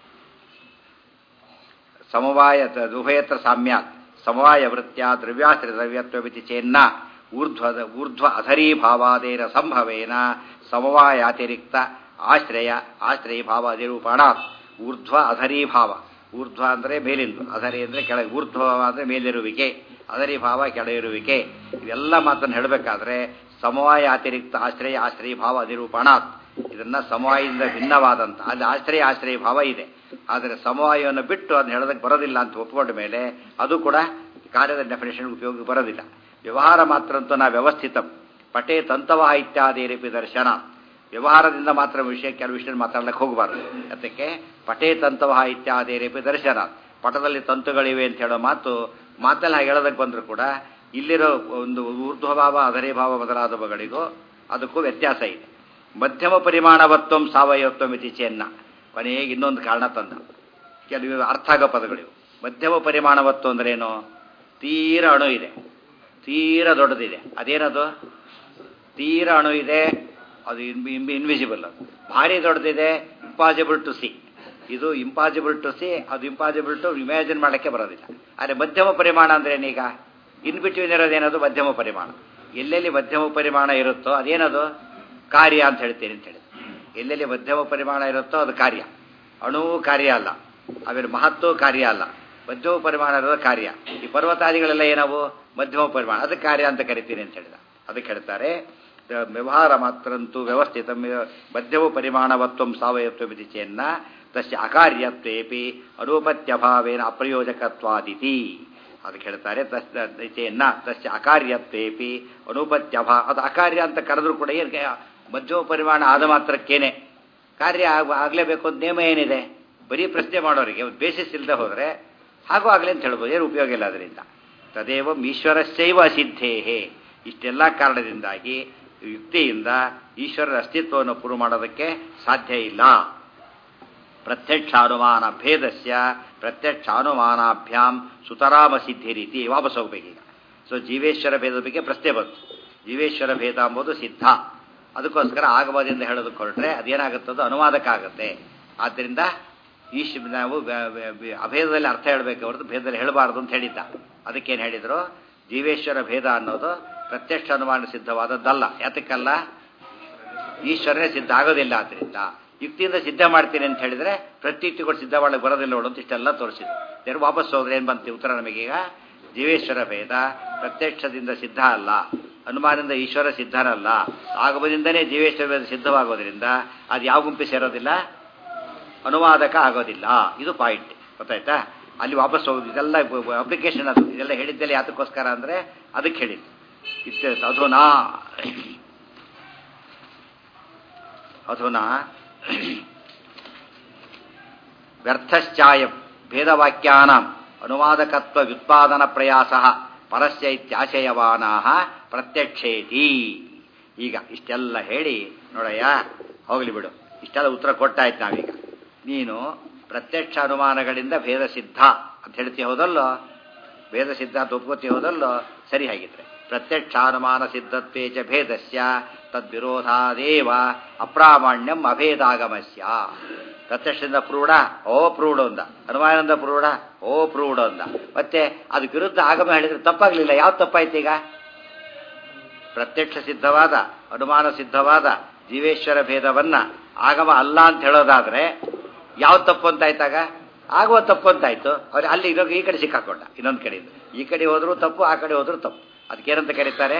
ಸಮವಾಯ ಉಭಯತ್ರ ಸಾಮ್ಯಾತ್ ಸಮವಾಯ ವೃತ್ಯ ದ್ರವ್ಯಾಶ್ರ ದ್ರವ್ಯತ್ವಮಿತಿ ಚೇನ್ನ ಊರ್ಧ್ವದ ಊರ್ಧ್ವ ಅಧರೀಭಾವಾದೇರ ಸಂಭವೇನ ಸಮವಾಯಾತಿರಿಕ್ತ ಆಶ್ರಯ ಆಶ್ರಯ ಭಾವಾದಿರೂಪಣ ಊರ್ಧ್ವ ಅಧರೀಭಾವ ಊರ್ಧ್ವ ಅಂದರೆ ಮೇಲಿಂದು ಅಧರಿ ಅಂದರೆ ಕೆಳಗೆ ಊರ್ಧ್ವ ಅಂದರೆ ಮೇಲಿರುವಿಕೆ ಅಧರಿ ಭಾವ ಕೆಳಗಿರುವಿಕೆ ಇವೆಲ್ಲ ಮಾತನ್ನು ಹೇಳಬೇಕಾದ್ರೆ ಸಮವಾಯ ಅತಿರಿಕ್ತ ಆಶ್ರಯ ಆಶ್ರಯ ಭಾವ ಅಧಿರೂಪಣಾತ್ ಇದನ್ನ ಸಮವಾಯದಿಂದ ಭಿನ್ನವಾದಂತ ಅಲ್ಲಿ ಆಶ್ರಯ ಆಶ್ರಯ ಭಾವ ಇದೆ ಆದರೆ ಸಮವಾಯವನ್ನು ಬಿಟ್ಟು ಅದನ್ನ ಹೇಳೋದಕ್ಕೆ ಬರೋದಿಲ್ಲ ಅಂತ ಒಪ್ಕೊಂಡ ಮೇಲೆ ಅದು ಕೂಡ ಕಾರ್ಯದ ಡೆಫಿನೇಷನ್ ಉಪಯೋಗಕ್ಕೆ ಬರೋದಿಲ್ಲ ವ್ಯವಹಾರ ಮಾತ್ರ ಅಂತೂ ನಾ ವ್ಯವಸ್ಥಿತ ಪಟೇ ತಂತವಹ ಇತ್ಯಾದಿ ರೀತಿ ದರ್ಶನ ವ್ಯವಹಾರದಿಂದ ಮಾತ್ರ ವಿಷಯ ಕೆಲವು ವಿಷಯ ಮಾತಾಡ್ಲಿಕ್ಕೆ ಹೋಗಬಾರ್ದು ಅದಕ್ಕೆ ಪಟೇ ತಂತವಹ ಇತ್ಯಾದಿ ರೀತಿ ದರ್ಶನ ಪಟದಲ್ಲಿ ತಂತುಗಳಿವೆ ಅಂತ ಹೇಳೋ ಮಾತು ಮಾತಲ್ಲಿ ಹಾಗೆ ಹೇಳೋದಕ್ಕೆ ಬಂದರೂ ಕೂಡ ಇಲ್ಲಿರೋ ಒಂದು ಊರ್ಧ್ವಭಾವ ಅಧರೇ ಭಾವ ಮೊದಲಾದವುಗಳಿಗೂ ಅದಕ್ಕೂ ವ್ಯತ್ಯಾಸ ಇದೆ ಮಧ್ಯಮ ಪರಿಮಾಣವತ್ವಂ ಸಾವಯವತ್ವಂ ಇತಿ ಚೆನ್ನ ಕೊನೆಗೆ ಇನ್ನೊಂದು ಕಾರಣ ತಂದ ಕೆಲವು ಅರ್ಥ ಆಗೋ ಪದಗಳಿವು ಮಧ್ಯಮ ಪರಿಮಾಣವತ್ವ ಅಂದ್ರೇನು ತೀರ ಅಣು ಇದೆ ತೀರ ದೊಡ್ಡದಿದೆ ಅದೇನದು ತೀರ ಅಣು ಇದೆ ಅದು ಇನ್ವಿಸಿಬಲ್ ಅದು ಭಾರಿ ದೊಡ್ಡದಿದೆ ಇಂಪಾಸಿಬಲ್ ಟು ಸಿ ಇದು ಇಂಪಾಸಿಬಲ್ ಟು ಸಿ ಅದು ಇಂಪಾಸಿಬಲ್ ಟು ಇಮ್ಯಾಜಿನ್ ಮಾಡೋಕ್ಕೆ ಬರೋದಿಲ್ಲ ಆದರೆ ಮಧ್ಯಮ ಪರಿಮಾಣ ಅಂದ್ರೇನೀಗ ಇನ್ ಬಿಟ್ವೀನ್ ಇರೋದೇನದು ಮಧ್ಯಮ ಪರಿಮಾಣ ಎಲ್ಲೆಲ್ಲಿ ಮಧ್ಯಮ ಪರಿಮಾಣ ಇರುತ್ತೋ ಅದೇನದು ಕಾರ್ಯ ಅಂತ ಹೇಳ್ತೀನಿ ಅಂತ ಹೇಳಿ ಎಲ್ಲೆಲ್ಲಿ ಮಧ್ಯಮ ಪರಿಮಾಣ ಇರುತ್ತೋ ಅದು ಕಾರ್ಯ ಅಣು ಕಾರ್ಯ ಅಲ್ಲ ಆಮೇಲೆ ಮಹತ್ವ ಕಾರ್ಯ ಅಲ್ಲ ಮಧ್ಯಮ ಪರಿಮಾಣ ಇರೋದು ಕಾರ್ಯ ಈ ಪರ್ವತಾದಿಗಳೆಲ್ಲ ಏನವು ಮಧ್ಯಮ ಪರಿಮಾಣ ಅದಕ್ಕೆ ಕಾರ್ಯ ಅಂತ ಕರಿತೀನಿ ಅಂತ ಹೇಳಿದ ಅದಕ್ಕೆ ಹೇಳ್ತಾರೆ ದ- ವ್ಯವಹಾರ ಮಾತ್ರಂತೂ ವ್ಯವಸ್ಥಿತ ಮಧ್ಯಮ ಪರಿಮಾಣವತ್ವಂ ಸಾವಯತ್ವ ವಿಧಿಚೆಯನ್ನ ತಸ್ಯ ಅಕಾರ್ಯತ್ವೇಪಿ ಅನೂಪತ್ಯಭಾವೇನ ಅಪ್ರಯೋಜಕತ್ವಾದಿತಿ ಅದಕ್ಕೆ ಹೇಳ್ತಾರೆ ತಸ್ಯನ್ನ ತಸ್ಯ ಅಕಾರ್ಯತ್ವೇಪಿ ಅನುಪತ್ಯಭಾ ಅದು ಅಕಾರ್ಯ ಅಂತ ಕರೆದ್ರು ಕೂಡ ಏನು ಮಧ್ಯಮ ಪರಿಮಾಣ ಆದ ಮಾತ್ರಕ್ಕೇನೆ ಕಾರ್ಯ ಆಗ- ಆಗ್ಲೇಬೇಕು ಅಂತ ನೇಮ ಏನಿದೆ ಬರೀ ಪ್ರಶ್ನೆ ಮಾಡೋರಿಗೆ ಬೇಸಿಸ್ ಇಲ್ಲದೆ ಹೋದರೆ ಹಾಗೂ ಆಗಲಿ ಅಂತ ಹೇಳ್ಬೋದು ಏನು ಉಪಯೋಗ ಇಲ್ಲ ಅದರಿಂದ ತದೇವ ಈಶ್ವರಸ್ಯೈವ ಅಸಿದ್ಧೇಹೇ ಇಷ್ಟೆಲ್ಲ ಕಾರಣದಿಂದಾಗಿ ಯುಕ್ತಿಯಿಂದ ಈಶ್ವರರ ಅಸ್ತಿತ್ವವನ್ನು ಪ್ರೂವ್ ಮಾಡೋದಕ್ಕೆ ಸಾಧ್ಯ ಇಲ್ಲ ಪ್ರತ್ಯಕ್ಷಾನುಮಾನ ಭೇದಸ್ಯ ಪ್ರತ್ಯಕ್ಷಾನುಮಾನಾಭ್ಯಾಂ ಸುತರಾಮ ಸಿದ್ಧಿ ರೀತಿ ವಾಪಸ್ ಹೋಗ್ಬೇಕೀಗ ಸೊ ಜೀವೇಶ್ವರ ಭೇದದ ಬಗ್ಗೆ ಪ್ರಶ್ನೆ ಬಂತು ಜೀವೇಶ್ವರ ಭೇದ ಎಂಬುದು ಸಿದ್ಧ ಅದಕ್ಕೋಸ್ಕರ ಆಗಮದಿಂದ ಹೇಳೋದಕ್ಕೆ ಹೊರಟ್ರೆ ಅದೇನಾಗುತ್ತದೋ ಅನುವಾದಕ್ಕಾಗತ್ತೆ ಆದ್ದರಿಂದ ಈಶ್ ನಾವು ವ್ಯ- ವ್ಯ- ವ್ಯ- ಅಭೇದದಲ್ಲಿ ಅರ್ಥ ಹೇಳಬೇಕು ಹೊರತು ಭೇದದಲ್ಲಿ ಹೇಳಬಾರ್ದು ಅಂತ ಹೇಳಿದ್ದ ಅದಕ್ಕೇನು ಹೇಳಿದ್ರು ಜೀವೇಶ್ವರ ಭೇದ ಅನ್ನೋದು ಪ್ರತ್ಯಕ್ಷ ಅನುಮಾನ ಸಿದ್ಧವಾದದ್ದಲ್ಲ ಯಾತಕ್ಕಲ್ಲ ಈಶ್ವರನೇ ಸಿದ್ಧ ಆಗೋದಿಲ್ಲ ಆದ್ರಿಂದ ಯುಕ್ತಿಯಿಂದ ಸಿದ್ಧ ಮಾಡ್ತೀನಿ ಅಂತ ಹೇಳಿದ್ರೆ ಪ್ರತ್ಯುಕ್ತಿಗಳು ಸಿದ್ಧ ಮಾಡಕ್ಕೆ ಬರೋದಿಲ್ಲ ನೋಡು ಅಂತ ಇಷ್ಟೆಲ್ಲ ತೋರಿಸಿದ್ರು ಯಾರು ವಾಪಸ್ ಹೋದ್ರೆ ಏನು ಬಂತು ಉತ್ತರ ನಮಗೀಗ ಜೀವೇಶ್ವರ ಭೇದ ಪ್ರತ್ಯಕ್ಷದಿಂದ ಸಿದ್ಧ ಅಲ್ಲ ಅನುಮಾನದಿಂದ ಈಶ್ವರ ಸಿದ್ಧನಲ್ಲ ಆಗಮದಿಂದನೇ ಜೀವೇಶ್ವರ ಭೇದ ಸಿದ್ಧವಾಗೋದ್ರಿಂದ ಅದು ಯಾವ ಗುಂಪಿ ಸೇರೋದಿಲ್ಲ ಅನುವಾದಕ ಆಗೋದಿಲ್ಲ ಇದು ಪಾಯಿಂಟ್ ಗೊತ್ತಾಯ್ತಾ ಅಲ್ಲಿ ವಾಪಸ್ ಹೋಗೋದು ಇದೆಲ್ಲ ಅಪ್ಲಿಕೇಶನ್ ಅದು ಇದೆಲ್ಲ ಹೇಳಿದ್ದೆಲ್ಲ ಯಾತಕ್ಕೋಸ್ಕರ ಅಂದರೆ ಅದಕ್ಕೆ ಹೇಳಿದ್ದು ಇತ್ತು ಅಧುನಾ ಅಧುನಾ ವ್ಯರ್ಥಶ್ಚಾಯಂ ಭೇದವಾಕ್ಯಾನಾಂ ಅನುವಾದಕತ್ವ ವ್ಯುತ್ಪಾದನ ಪ್ರಯಾಸ ಪರಸ್ಯ ಇತ್ಯಾಶಯವಾನಾ ಪ್ರತ್ಯಕ್ಷೇತಿ ಈಗ ಇಷ್ಟೆಲ್ಲ ಹೇಳಿ ನೋಡಯ್ಯ ಹೋಗ್ಲಿ ಬಿಡು ಇಷ್ಟೆಲ್ಲ ಉತ್ತರ ಕೊಟ್ಟಾಯ್ತು ನಾವೀಗ ನೀನು ಪ್ರತ್ಯಕ್ಷ ಅನುಮಾನಗಳಿಂದ ಭೇದ ಸಿದ್ಧ ಅಂತ ಹೇಳ್ತೀಯ ಹೌದಲ್ಲೋ ಭೇದ ಸಿದ್ಧಾಂತ ಒಪ್ಕೋತಿ ಹೋದಲ್ಲೋ ಸರಿ ಹಾಗಿದ್ರೆ ಪ್ರತ್ಯಕ್ಷಾನುಮಾನ ಸಿದ್ಧತ್ವೇ ಚ ಭೇದಸ್ಯ ತದ್ವಿರೋಧಾದೇವ ಅಪ್ರಾಮಾಣ್ಯಂ ಅಭೇದಾಗಮಸ್ಯ ಪ್ರತ್ಯಕ್ಷದಿಂದ ಪ್ರೂಢ ಓ ಪ್ರೂಢ ಅಂದ ಅನುಮಾನದಿಂದ ಪ್ರೂಢ ಓ ಪ್ರೂಢ ಅಂದ ಮತ್ತೆ ಅದಕ್ಕೆ ವಿರುದ್ಧ ಆಗಮ ಹೇಳಿದ್ರೆ ತಪ್ಪಾಗ್ಲಿಲ್ಲ ಯಾವ್ದು ತಪ್ಪಾಯ್ತು ಈಗ ಪ್ರತ್ಯಕ್ಷ ಸಿದ್ಧವಾದ ಅನುಮಾನ ಸಿದ್ಧವಾದ ಜೀವೇಶ್ವರ ಭೇದವನ್ನ ಆಗಮ ಅಲ್ಲ ಅಂತ ಹೇಳೋದಾದ್ರೆ ಯಾವ ತಪ್ಪು ಅಂತ ಆಯ್ತಾಗ ಆಗುವ ತಪ್ಪು ಅಂತ ಆಯ್ತು ಅವ್ರು ಅಲ್ಲಿ ಇರೋ ಈ ಕಡೆ ಸಿಕ್ಕಾಕೊಂಡ ಇನ್ನೊಂದು ಕಡೆಯಿಂದ ಈ ಕಡೆ ಹೋದ್ರು ತಪ್ಪು ಆ ಕಡೆ ಹೋದ್ರು ತಪ್ಪು ಅದಕ್ಕೇನಂತ ಕರೀತಾರೆ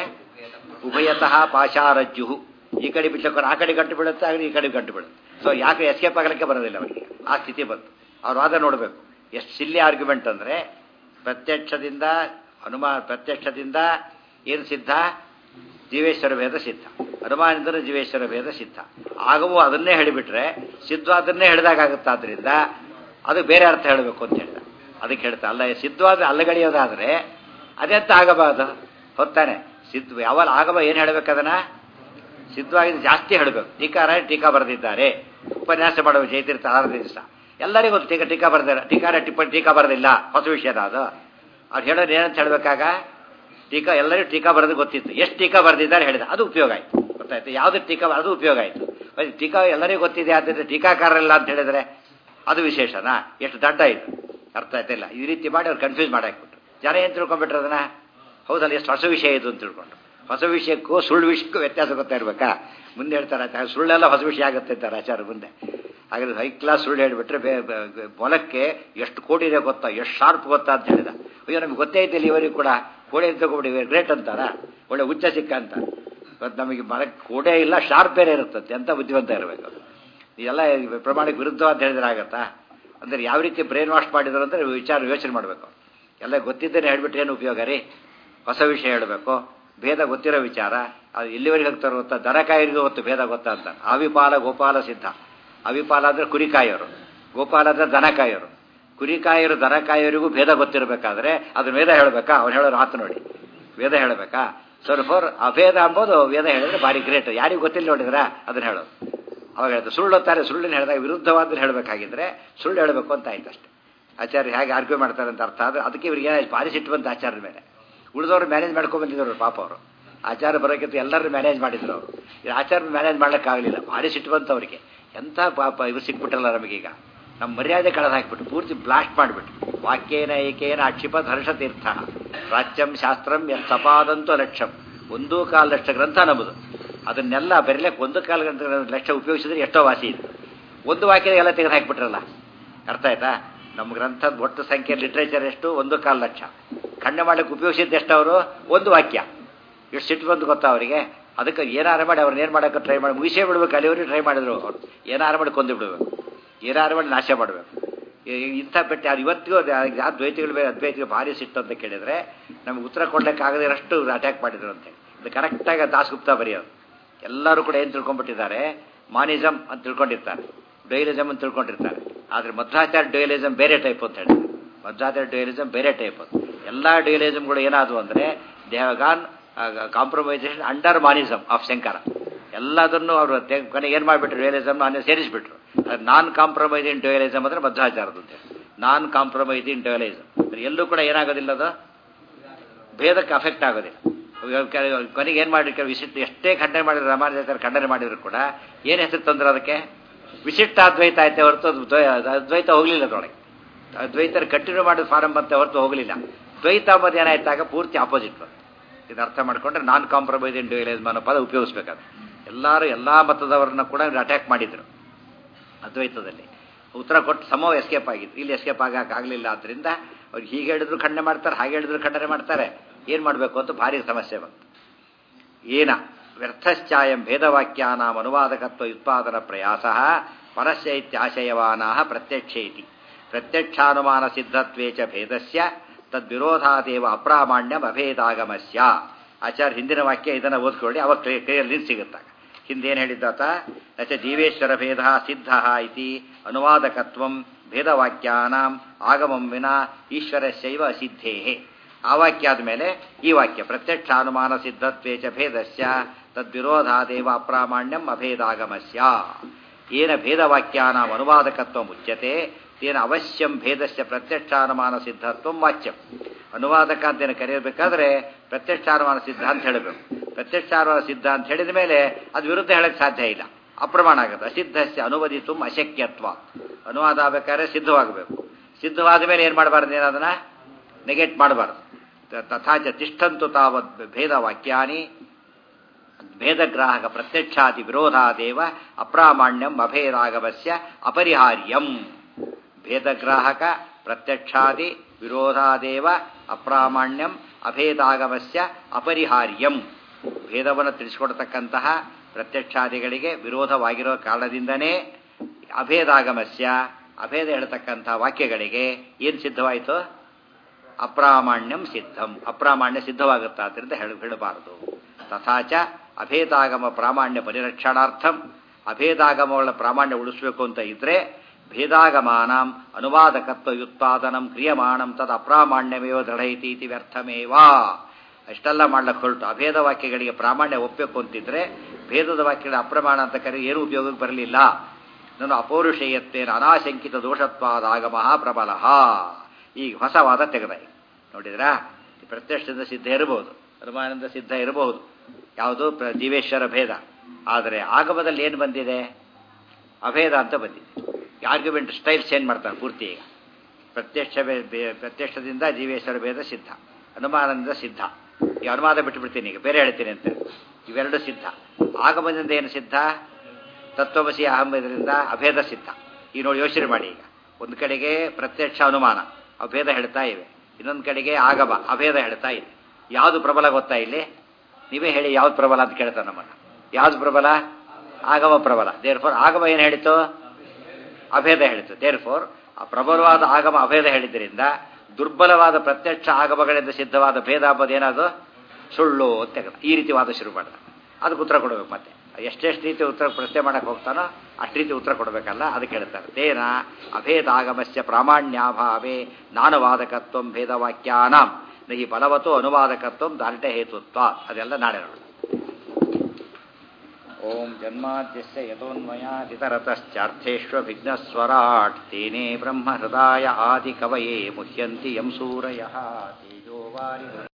ಉಭಯತಃ ಪಾಶಾರಜ್ಜು ಈ ಕಡೆ ಬಿಟ್ಟಕೊಂಡು ಆ ಕಡೆ ಗಂಟು ಬೀಳುತ್ತೆ ಆಗ ಈ ಕಡೆ ಗಂಟು ಬೀಳುತ್ತೆ ಸೊ ಯಾಕೆ ಎಸ್ಕೇಪ್ ಆಗಲಿಕ್ಕೆ ಬರೋದಿಲ್ಲ ಅವರಿಗೆ ಆ ಸ್ಥಿತಿ ಬಂತು ಅವ್ರ ವಾದ ನೋಡಬೇಕು ಎಷ್ಟು ಸಿಲ್ಲಿ ಆರ್ಗ್ಯುಮೆಂಟ್ ಅಂದ್ರೆ ಪ್ರತ್ಯಕ್ಷದಿಂದ ಅನುಮಾನ ಪ್ರತ್ಯಕ್ಷದಿಂದ ಏನು ಸಿದ್ಧ ಜೀವೇಶ್ವರ ಭೇದ ಸಿದ್ಧ ಅನುಮಾನದಿಂದ ಜೀವೇಶ್ವರ ಭೇದ ಸಿದ್ಧ ಆಗವೂ ಅದನ್ನೇ ಹೇಳಿಬಿಟ್ರೆ ಸಿದ್ಧ ಅದನ್ನೇ ಹೇಳಿದಾಗುತ್ತೆ ಅದು ಬೇರೆ ಅರ್ಥ ಹೇಳಬೇಕು ಅಂತ ಹೇಳಿದ ಅದಕ್ಕೆ ಹೇಳ್ತಾ ಅಲ್ಲ ಸಿದ್ಧವಾದ ಅಲ್ಲಗಡಿಯೋದಾದ್ರೆ ಅದೇ ಅಂತ ಆಗಬಾರ್ದು ಹೊತ್ತಾನೆ ಸಿದ್ಧ ಯಾವಾಗ ಆಗಬ ಏನು ಹೇಳ್ಬೇಕದನ್ನ ಸಿದ್ಧವಾಗಿ ಜಾಸ್ತಿ ಹೇಳಬೇಕು ಟೀಕಾರ ಟೀಕಾ ಬರೆದಿದ್ದಾರೆ ಉಪನ್ಯಾಸ ಮಾಡುವ ಜಯತೀರ್ಥ ಆರು ದಿವಸ ಎಲ್ಲರಿಗೂ ಗೊತ್ತು ಟೀಕಾ ಟೀಕಾ ಬರೆದಿಲ್ಲ ಟೀಕಾರ ಟಿಪ್ಪಣಿ ಟೀಕಾ ಬರೆದಿಲ್ಲ ಹೊಸ ವಿಷಯದ ಅದು ಅವ್ರು ಹೇಳೋದು ಏನಂತ ಹೇಳ್ಬೇಕಾಗ ಟೀಕಾ ಎಲ್ಲರಿಗೂ ಟೀಕಾ ಬರೆದು ಗೊತ್ತಿತ್ತು ಎಷ್ಟು ಟೀಕಾ ಬರೆದಿದ್ದಾರೆ ಹೇಳಿದ ಅದು ಉಪಯೋಗ ಆಯ್ತು ಗೊತ್ತಾಯ್ತು ಯಾವ್ದು ಟೀಕಾ ಅದು ಉಪಯೋಗ ಆಯ್ತು ಟೀಕಾ ಎಲ್ಲರಿಗೂ ಗೊತ್ತಿದೆ ಆದ್ದರಿಂದ ಟೀಕಾಕಾರರಿಲ್ಲ ಅಂತ ಹೇಳಿದ್ರೆ ಅದು ವಿಶೇಷನಾ ಎಷ್ಟು ದಡ್ಡ ಇದು ಅರ್ಥ ಆಯ್ತಿಲ್ಲ ಈ ರೀತಿ ಮಾಡಿ ಅವ್ರು ಕನ್ಫ್ಯೂಸ್ ಮಾಡಾಕ್ಬಿಟ್ರು ಜನ ಏನು ತಿಳ್ಕೊಂಡ್ಬಿಟ್ರು ಅದನ್ನ ಹೌದಲ್ಲ ಎಷ್ಟು ಹೊಸ ವಿಷಯ ಇದು ಅಂತ ತಿಳ್ಕೊಂಡು ಹೊಸ ವಿಷಯಕ್ಕೂ ಸುಳ್ಳು ವಿಷಯಕ್ಕೂ ವ್ಯತ್ಯಾಸ ಗೊತ್ತಾ ಇರ್ಬೇಕಾ ಮುಂದೆ ಹೇಳ್ತಾರೆ ಆಚಾರ ಸುಳ್ಳೆಲ್ಲ ಹೊಸ ವಿಷಯ ಆಗುತ್ತೆ ಅಂತಾರೆ ಆಚಾರ ಮುಂದೆ ಹಾಗಾದ್ರೆ ಹೈ ಕ್ಲಾಸ್ ಸುಳ್ಳು ಹೇಳಿಬಿಟ್ರೆ ಮೊಲಕ್ಕೆ ಎಷ್ಟು ಕೋಟಿ ಇದೆ ಗೊತ್ತಾ ಎಷ್ಟು ಶಾರ್ಪ್ ಗೊತ್ತಾ ಅಂತ ಹೇಳಿದ ಅಯ್ಯೋ ನಮ್ಗೆ ಗೊತ್ತೇ ಐತಿಲ್ಲ ಇವರಿಗೂ ಕೂಡ ಕೋಡೆ ತಗೊಬಿಡಿ ಗ್ರೇಟ್ ಅಂತಾರ ಒಳ್ಳೆ ಉಚ್ಚ ಸಿಕ್ಕ ಅಂತ ಇವತ್ತು ನಮಗೆ ಮರಕ್ಕೆ ಕೋಡೆ ಇಲ್ಲ ಶಾರ್ಪ್ ಬೇರೆ ಇರುತ್ತಂತೆ ಎಂತ ಬುದ್ಧಿವಂತ ಇರಬೇಕು ಇದೆಲ್ಲ ಪ್ರಮಾಣಕ್ಕೆ ವಿರುದ್ಧ ಅಂತ ಹೇಳಿದ್ರೆ ಆಗತ್ತಾ ಅಂದ್ರೆ ಯಾವ ರೀತಿ ಬ್ರೈನ್ ವಾಶ್ ಮಾಡಿದ್ರು ಅಂದ್ರೆ ವಿಚಾರ ಯೋಚನೆ ಮಾಡಬೇಕು ಎಲ್ಲ ಗೊತ್ತಿದ್ದೇನೆ ಹೇಳ್ಬಿಟ್ರೆ ಏನು ಉಪಯೋಗ ರೀ ಹೊಸ ವಿಷಯ ಹೇಳಬೇಕು ಭೇದ ಗೊತ್ತಿರೋ ವಿಚಾರ ಅದು ಎಲ್ಲಿವರೆಗೆ ಹೋಗ್ತಾರೋ ಗೊತ್ತಾ ದನಕಾಯರಿಗೂ ಹೊತ್ತು ಭೇದ ಗೊತ್ತಾ ಅಂತ ಅವಿಪಾಲ ಗೋಪಾಲ ಸಿದ್ಧ ಅವಿಪಾಲ ಅಂದ್ರೆ ಕುರಿಕಾಯರು ಗೋಪಾಲ ಅಂದ್ರೆ ದನಕಾಯರು ಕುರಿಕಾಯರು ದನಕಾಯರಿಗೂ ಭೇದ ಗೊತ್ತಿರಬೇಕಾದ್ರೆ ಅದು ವೇದ ಹೇಳಬೇಕಾ ಅವ್ನು ಹೇಳೋರು ಆತ ನೋಡಿ ವೇದ ಹೇಳಬೇಕಾ ಸರ್ ಫೋರ್ ಅಭೇದ ಅಂಬೋದು ವೇದ ಹೇಳಿದ್ರೆ ಭಾರಿ ಗ್ರೇಟ್ ಯಾರಿಗೂ ಗೊತ್ತಿಲ್ಲ ನೋಡಿದ್ರ ಅದನ್ನ ಹೇಳೋದು ಅವಾಗ ಹೇಳಿದ್ರು ಸುಳ್ಳು ಹೊತ್ತಾರೆ ಸುಳ್ಳಿನ ಹೇಳಿದಾಗ ವಿರುದ್ಧವಾದ ಹೇಳಬೇಕಾಗಿದ್ರೆ ಸುಳ್ಳು ಹೇಳಬೇಕು ಅಂತ ಆಯ್ತು ಅಷ್ಟೇ ಆಚಾರ್ಯ ಹೇಗೆ ಆರ್ಗ್ಯೂ ಮಾಡ್ತಾರೆ ಅಂತ ಅರ್ಥ ಆದ್ರೆ ಅದಕ್ಕೆ ಇವರಿಗೆ ಭಾರಿ ಸಿಟ್ಟು ಬಂತು ಆಚಾರ್ಯ ಮೇಲೆ ಉಳಿದವರು ಮ್ಯಾನೇಜ್ ಮಾಡ್ಕೊಂಡ್ ಬಂದಿದ್ರು ಪಾಪ ಅವರು ಆಚಾರ ಬರೋಕ್ಕಿಂತ ಎಲ್ಲರೂ ಮ್ಯಾನೇಜ್ ಮಾಡಿದ್ರು ಅವರು ಆಚಾರ ಮ್ಯಾನೇಜ್ ಮಾಡ್ಲಿಕ್ಕಾಗಲಿಲ್ಲ ಭಾರಿ ಸಿಟ್ಟು ಬಂತು ಅವರಿಗೆ ಎಂಥ ಪಾಪ ಇವ್ರು ಸಿಕ್ಬಿಟ್ರಲ್ಲ ನಮಗೀಗ ನಮ್ಮ ಮರ್ಯಾದೆ ಕಳೆದು ಹಾಕಿಬಿಟ್ಟು ಪೂರ್ತಿ ಬ್ಲಾಸ್ಟ್ ಮಾಡಿಬಿಟ್ಟು ವಾಕ್ಯೇನ ಏಕೇನ ಅಕ್ಷಿಪ ಹರ್ಷ ತೀರ್ಥ ಪ್ರಾಚ್ಯಂ ಶಾಸ್ತ್ರಂ ಸಪಾದಂತು ಲಕ್ಷಂ ಒಂದೂ ಕಾಲು ಲಕ್ಷ ಗ್ರಂಥ ನಮ್ಮದು ಅದನ್ನೆಲ್ಲ ಬರೀಲಕ್ಕೆ ಒಂದು ಕಾಲು ಗಂಟೆ ಲಕ್ಷ ಉಪಯೋಗಿಸಿದ್ರೆ ಎಷ್ಟೋ ವಾಸಿ ಇತ್ತು ಒಂದು ವಾಕ್ಯದ ಎಲ್ಲ ತೆಗೆದು ಹಾಕಿಬಿಟ್ರಲ್ಲ ಅರ್ಥ ಆಯ್ತಾ ನಮ್ಮ ಗ್ರಂಥದ ಒಟ್ಟು ಸಂಖ್ಯೆ ಲಿಟ್ರೇಚರ್ ಎಷ್ಟು ಒಂದು ಕಾಲು ಲಕ್ಷ ಖಂಡ ಮಾಡ್ಲಿಕ್ಕೆ ಉಪಯೋಗಿಸಿದ್ದು ಎಷ್ಟು ಅವರು ಒಂದು ವಾಕ್ಯ ಎಷ್ಟು ಸಿಟ್ಟು ಬಂದು ಗೊತ್ತಾ ಅವರಿಗೆ ಅದಕ್ಕೆ ಏನಾರು ಮಾಡಿ ಅವ್ರನ್ನ ಏನು ಮಾಡೋಕೆ ಟ್ರೈ ಮಾಡಿ ಮುಗಿಸೇ ಬಿಡ್ಬೇಕು ಅಲ್ಲಿವರೆಗೆ ಟ್ರೈ ಮಾಡಿದ್ರು ಅವ್ರು ಏನಾರು ಮಾಡಿ ಕೊಂದು ಬಿಡಬೇಕು ಏನಾರು ಮಾಡಿ ನಾಶ ಮಾಡಬೇಕು ಇಂಥ ಪೆಟ್ಟೆ ಅದು ಇವತ್ತಿಗೂ ಯಾವ ದ್ವೈತಿಗಳು ಬೇರೆ ಅದ್ವೈತಿಗಳು ಭಾರಿ ಸಿಟ್ಟು ಅಂತ ಕೇಳಿದರೆ ನಮ್ಗೆ ಉತ್ತರ ಕೊಡ್ಲಿಕ್ಕೆ ಆಗದಿರಷ್ಟು ಅಟ್ಯಾಕ್ ಮಾಡಿದ್ರು ಅಂತ ಇದು ಕರೆಕ್ಟಾಗಿ ದಾಸಗುಪ್ತ ಬರೆಯೋದು ಎಲ್ಲರೂ ಕೂಡ ಏನು ತಿಳ್ಕೊಂಡ್ಬಿಟ್ಟಿದ್ದಾರೆ ಮಾನಿಸಮ್ ಅಂತ ತಿಳ್ಕೊಂಡಿರ್ತಾರೆ ಡೊಯಲಿಸಮ್ ಅಂತ ತಿಳ್ಕೊಂಡಿರ್ತಾರೆ ಆದರೆ ಮಧ್ವಾಚಾರ ಡೊಯಲಿಸಮ್ ಬೇರೆ ಟೈಪ್ ಅಂತ ಹೇಳ್ತಾರೆ ಮಧ್ವಾಚಾರ ಡೊಯಲಿಸಮ್ ಬೇರೆ ಟೈಪ್ ಅಂತ ಎಲ್ಲ ಡೊಯಲಿಸಮ್ಗಳು ಏನಾದವು ಅಂದರೆ they have gone compromisation under monism of Shankara ಎಲ್ಲದನ್ನು ಅವರು ಕೊನೆಗೆ ಏನು ಮಾಡಿಬಿಟ್ರು ಡೊಯಲಿಸಮ್ ನಾನು ಸೇರಿಸ್ಬಿಟ್ರು ನಾನ್ ಕಾಂಪ್ರಮೈಸ್ ಇನ್ ಡೊಯಲಿಸಮ್ ಅಂದರೆ ಮಧ್ವಾಚಾರದ್ದು ಅಂತ ನಾನ್ ಕಾಂಪ್ರಮೈಸ್ ಇನ್ ಡೊಯಲಿಸಮ್ ಎಲ್ಲೂ ಕೂಡ ಏನಾಗೋದಿಲ್ಲ ಅದು ಭೇದಕ್ಕೆ ಅಫೆಕ್ಟ್ ಆಗೋದಿಲ್ಲ ಕೊನೆಗೆ ಏನು ಮಾಡಿರ್ತಾರೆ ವಿಶಿಷ್ಟ ಎಷ್ಟೇ ಖಂಡನೆ ಮಾಡಿದ್ರು ರಾಮಾನುಜಾಚಾರ್ಯ ಖಂಡನೆ ಮಾಡಿದ್ರು ಕೂಡ ಏನು ಹೆಸರು ತಂದ್ರೆ ಅದಕ್ಕೆ ವಿಶಿಷ್ಟ ಅದ್ವೈತ ಆಯ್ತೆ ಹೊರತು ಅದ್ವೈತ ಹೋಗಲಿಲ್ಲ ಅದರೊಳಗೆ ಅದ್ವೈತರ ಕಂಟಿನ್ಯೂ ಮಾಡಿದ ಫಾರಂ ಬಂತೆ ಹೊರತು ಹೋಗಲಿಲ್ಲ ದ್ವೈತ ಅಂಬೋದು ಏನಾಯ್ತಾಗ ಪೂರ್ತಿ ಆಪೋಸಿಟ್ ಬಂತು ಇದು ಅರ್ಥ ಮಾಡ್ಕೊಂಡ್ರೆ ನಾನ್ ಕಾಂಪ್ರಮೈಸ್ ಇನ್ ಡ್ಯೂಯಲಿಸಮ್ ಅನ್ನೋ ಪದ ಉಪಯೋಗಿಸ್ಬೇಕಾದ್ರೆ ಎಲ್ಲರೂ ಎಲ್ಲ ಮತದವರನ್ನ ಕೂಡ ಅಟ್ಯಾಕ್ ಮಾಡಿದ್ರು ಅದ್ವೈತದಲ್ಲಿ ಉತ್ತರ ಕೊಟ್ಟು ಸಮೋ ಎಸ್ಕೇಪ್ ಆಗಿತ್ತು ಇಲ್ಲಿ ಎಸ್ಕೇಪ್ ಆಗಲಿಲ್ಲ ಆದ್ದರಿಂದ ಅವ್ರು ಹೀಗೆ ಹೇಳಿದ್ರು ಖಂಡನೆ ಮಾಡ್ತಾರೆ ಹಾಗೆ ಹೇಳಿದ್ರು ಖಂಡನೆ ಮಾಡ್ತಾರೆ ಏನು ಮಾಡಬೇಕು ಅಂತ ಭಾರಿ ಸಮಸ್ಯೆ ಬಂತು ಏನ ವ್ಯರ್ಥಶ್ಚಾಯಂ ಭೇದವಾಕ್ಯಾನಾಂ ಅನುವಾದಕತ್ವ ಉತ್ಪಾದನ ಪ್ರಯಾಸ ಪರಸ್ಯ ಇತ್ಯಾಶಯವಾನಾ ಪ್ರತ್ಯಕ್ಷ ಇತಿ ಪ್ರತ್ಯಕ್ಷಾನುಮಾನ ಸಿದ್ಧತ್ವೇ ಚ ಭೇದಸ್ಯ ತದ್ವಿರೋಧಾದೇವ ಅಪ್ರಾಮಾಣ್ಯಂ ಅಭೇದಾಗಮಸ್ಯ ಆಚಾರ್ಯ ಹಿಂದಿನ ವಾಕ್ಯ ಇದನ್ನು ಓದ್ಕೊಳ್ಳಿ ಅವಾಗ ಕ್ಲಿಯರ್ ಲಿಂಕ್ ಸಿಗುತ್ತಾಗ ಹಿಂದೇನು ಹೇಳಿದ್ದಾತ ನಚ ಜೀವೇಶ್ವರ ಭೇದ ಸಿದ್ಧ ಇತಿ ಅನುವಾದಕತ್ವಂ ಭೇದವಾಕ್ಯಾನಾಂ ಆಗಮಂ ವಿನ ಈಶ್ವರಸ್ಯೈವ ಅಸಿದ್ಧೇ ಆ ವಾಕ್ಯ ಆದಮೇಲೆ ಈ ವಾಕ್ಯ ಪ್ರತ್ಯಕ್ಷಾನುಮಾನ ಸಿದ್ಧತ್ವೇ ಚ ಭೇದಸ್ಯ ತದ್ವಿರೋಧಾದೇವ ಅಪ್ರಾಮಾಣ್ಯಂ ಅಭೇದಾಗಮಸ್ಯ ಏನ ಭೇದವಾಕ್ಯಾನಾಂ ಅನುವಾದಕತ್ವ ಮುಚ್ಯತೆ ತೇನ ಅವಶ್ಯಂ ಭೇದಸ್ಯ ಪ್ರತ್ಯಕ್ಷಾನುಮಾನ ಸಿದ್ಧತ್ವ ವಾಚ್ಯಂ ಅನುವಾದಕ ಅಂತ ಕರೆಯಬೇಕಾದ್ರೆ ಪ್ರತ್ಯಕ್ಷಾನುಮಾನ ಸಿದ್ಧ ಅಂತ ಹೇಳಬೇಕು ಪ್ರತ್ಯಕ್ಷಾನುಮಾನ ಸಿದ್ಧ ಅಂತ ಹೇಳಿದ ಮೇಲೆ ಅದು ವಿರುದ್ಧ ಹೇಳಕ್ಕೆ ಸಾಧ್ಯ ಇಲ್ಲ ಅಪ್ರಮಾಣ ಆಗುತ್ತೆ ಅಸಿದ್ಧಸ್ಯ ಅನುವದಿತು ಅಶಕ್ಯತ್ವ ಅನುವಾದ ಆಗಬೇಕಾದ್ರೆ ಸಿದ್ಧವಾಗಬೇಕು ಸಿದ್ಧವಾದ ಮೇಲೆ ಏನು ಮಾಡಬಾರ್ದು ಏನದನ್ನ ನೆಗೆಟ್ ಮಾಡಬಾರ್ದು ತಥಾಚ ತಿಷ್ಠಂತು ತಾವದ್ ಭೇದ ವಾಕ್ಯಾನಿ ಭೇದಗ್ರಾಹಕ ಪ್ರತ್ಯಕ್ಷಾದಿ ವಿರೋಧಾದೇವ ಅಪ್ರಾಮಾಣ್ಯಂ ಅಭೇದಾಗಮಸ್ಯ ಅಪರಿಹಾರ್ಯಂ ಭೇದಗ್ರಾಹಕ ಪ್ರತ್ಯಕ್ಷಾದಿ ವಿರೋಧಾದೇವ ಅಪ್ರಾಮಾಣ್ಯಂ ಅಭೇದಾಗಮಸ್ಯ ಅಪರಿಹಾರ್ಯಂ ಭೇದವನ್ನು ತಿಳಿಸಿಕೊಡ್ತಕ್ಕಂತಹ ಪ್ರತ್ಯಕ್ಷಾದಿಗಳಿಗೆ ವಿರೋಧವಾಗಿರೋ ಕಾರಣದಿಂದನೇ ಅಭೇದಾಗಮಸ್ಯ ಅಭೇದ ಹೇಳ್ತಕ್ಕಂಥ ವಾಕ್ಯಗಳಿಗೆ ಏನು ಸಿದ್ಧವಾಯಿತು ಅಪ್ರಾಮಾಣ್ಯಂ ಸಿದ್ಧಂ ಅಪ್ರಾಮಾಣ್ಯ ಸಿದ್ಧವಾಗುತ್ತಾ ಅಂತ ಹೇಳ ಹೇಳಬಾರದು ತಥಾಚ ಅಭೇದಾಗಮ ಪ್ರಾಮಾಣ್ಯ ಪರಿರಕ್ಷಣಾರ್ಥಂ ಅಭೇದಾಗಮಗಳ ಪ್ರಾಮಾಣ್ಯ ಉಳಿಸಬೇಕು ಅಂತ ಇದ್ರೆ ಭೇದಾಗಮಾನಂ ಅನುವಾದಕತ್ವ ವ್ಯುತ್ಪಾದನಂ ಕ್ರಿಯಮಾಣಂ ತದ ಅಪ್ರಾಮಾಣ್ಯಮೇವ ದೃಢೈತಿ ಇತಿ ವ್ಯರ್ಥಮೇವಾ ಅಷ್ಟೆಲ್ಲ ಮಾಡ್ಲಿಕ್ಕೆ ಹೊರಟು ಅಭೇದ ವಾಕ್ಯಗಳಿಗೆ ಪ್ರಾಮಾಣ್ಯ ಒಪ್ಪಬೇಕು ಅಂತಿದ್ರೆ ಭೇದದ ವಾಕ್ಯಗಳ ಅಪ್ರಮಾಣ ಅಂತ ಕರೆ ಏನು ಉಪಯೋಗಕ್ಕೆ ಬರಲಿಲ್ಲ ನಾನು ಅಪೌರುಷೇಯತ್ವೇನ ಅನಾಶಂಕಿತ ದೋಷತ್ವಾದಾಗಮ ಪ್ರಬಲ ಈಗ ಹೊಸ ವಾದ ತೆಗೆದ ನೋಡಿದ್ರಾ ಪ್ರತ್ಯಕ್ಷದಿಂದ ಸಿದ್ಧ ಇರಬಹುದು ಅನುಮಾನದಿಂದ ಸಿದ್ಧ ಇರಬಹುದು ಯಾವುದು ಜೀವೇಶ್ವರ ಭೇದ ಆದರೆ ಆಗಮದಲ್ಲಿ ಏನು ಬಂದಿದೆ ಅಭೇದ ಅಂತ ಬಂದಿದೆ ಆರ್ಗ್ಯುಮೆಂಟ್ ಸ್ಟೈಲ್ ಚೇಂಜ್ ಮಾಡ್ತಾರೆ ಪೂರ್ತಿ ಈಗ ಪ್ರತ್ಯಕ್ಷ ಪ್ರತ್ಯಕ್ಷದಿಂದ ಜೀವೇಶ್ವರ ಭೇದ ಸಿದ್ಧ ಅನುಮಾನದಿಂದ ಸಿದ್ಧ ಈ ಅನುವಾದ ಬಿಟ್ಟುಬಿಡ್ತೀನಿ ಈಗ ಬೇರೆ ಹೇಳ್ತೀನಿ ಅಂತ ಇವೆರಡು ಸಿದ್ಧ ಆಗಮನದಿಂದ ಏನು ಸಿದ್ಧ ತತ್ವಮಸಿ ಅಹಂ ಇದರಿಂದ ಅಭೇದ ಸಿದ್ಧ ಈಗ ನೋಡಿ ಯೋಚನೆ ಮಾಡಿ ಈಗ ಒಂದು ಕಡೆಗೆ ಪ್ರತ್ಯಕ್ಷ ಅನುಮಾನ ಅಭೇದ ಹೇಳ್ತಾ ಇವೆ ಇನ್ನೊಂದು ಕಡೆಗೆ ಆಗಮ ಅಭೇದ ಹೇಳ್ತಾ ಇದೆ ಯಾವುದು ಪ್ರಬಲ ಗೊತ್ತಾ ಇಲ್ಲಿ ನೀವೇ ಹೇಳಿ ಯಾವ್ದು ಪ್ರಬಲ ಅಂತ ಕೇಳ್ತಾರೆ ನಮ್ಮನ್ನ ಯಾವ್ದು ಪ್ರಬಲ ಆಗಮ ಪ್ರಬಲ ದೇರ್ ಫೋರ್ ಆಗಮ ಏನು ಹೇಳಿತು ಅಭೇದ ಹೇಳಿತು ದೇರ್ ಫೋರ್ ಆ ಪ್ರಬಲವಾದ ಆಗಮ ಅಭೇದ ಹೇಳಿದ್ರಿಂದ ದುರ್ಬಲವಾದ ಪ್ರತ್ಯಕ್ಷ ಆಗಮಗಳಿಂದ ಸಿದ್ಧವಾದ ಭೇದ ಹಬ್ಬದ ಏನದು ಸುಳ್ಳು ಅಂತ ಈ ರೀತಿ ವಾದ ಶುರು ಮಾಡಿದ ಅದಕ್ಕೆ ಉತ್ತರ ಕೊಡಬೇಕು ಮತ್ತೆ ಎಷ್ಟೆಷ್ಟು ರೀತಿ ಉತ್ತರ ಪ್ರಶ್ನೆ ಮಾಡಕ್ಕೆ ಹೋಗ್ತಾನೋ ಅಷ್ಟು ರೀತಿ ಉತ್ತರ ಕೊಡಬೇಕಲ್ಲ ಅದಕ್ಕೆ ಹೇಳ್ತಾರೆ ತೇನ ಅಭೇದ ಆಗಮಸ್ಯ ಪ್ರಾಮಾಣ್ಯಾಭಾವೇ ನಾನುವಾದಕತ್ವ ಭೇದವಾಕ್ಯಾನಾಂ ನಹಿ ಬಲವತ್ತು ಅನುವಾದಕತ್ವ ದಾರ್ಢ್ಯ ಹೇತುತ್ವ ಅದೆಲ್ಲ ನಾಳೆ ನೋಡೋಣ ಓಂ ಜನ್ಮಾದ್ಯಸ್ಯ ಯತೋನ್ಮಯಾದಿತರತಶ್ಚಾರ್ಥೇಷ್ವಭಿಘ್ನಸ್ವರಾಟ್ ತೇನೇ ಬ್ರಹ್ಮ ಹೃದಯ ಆದಿ ಕವಯೇ ಮುಹ್ಯಂತಿ ಯಂ ಸೂರಯಃ ತೇಜೋವಾರಿ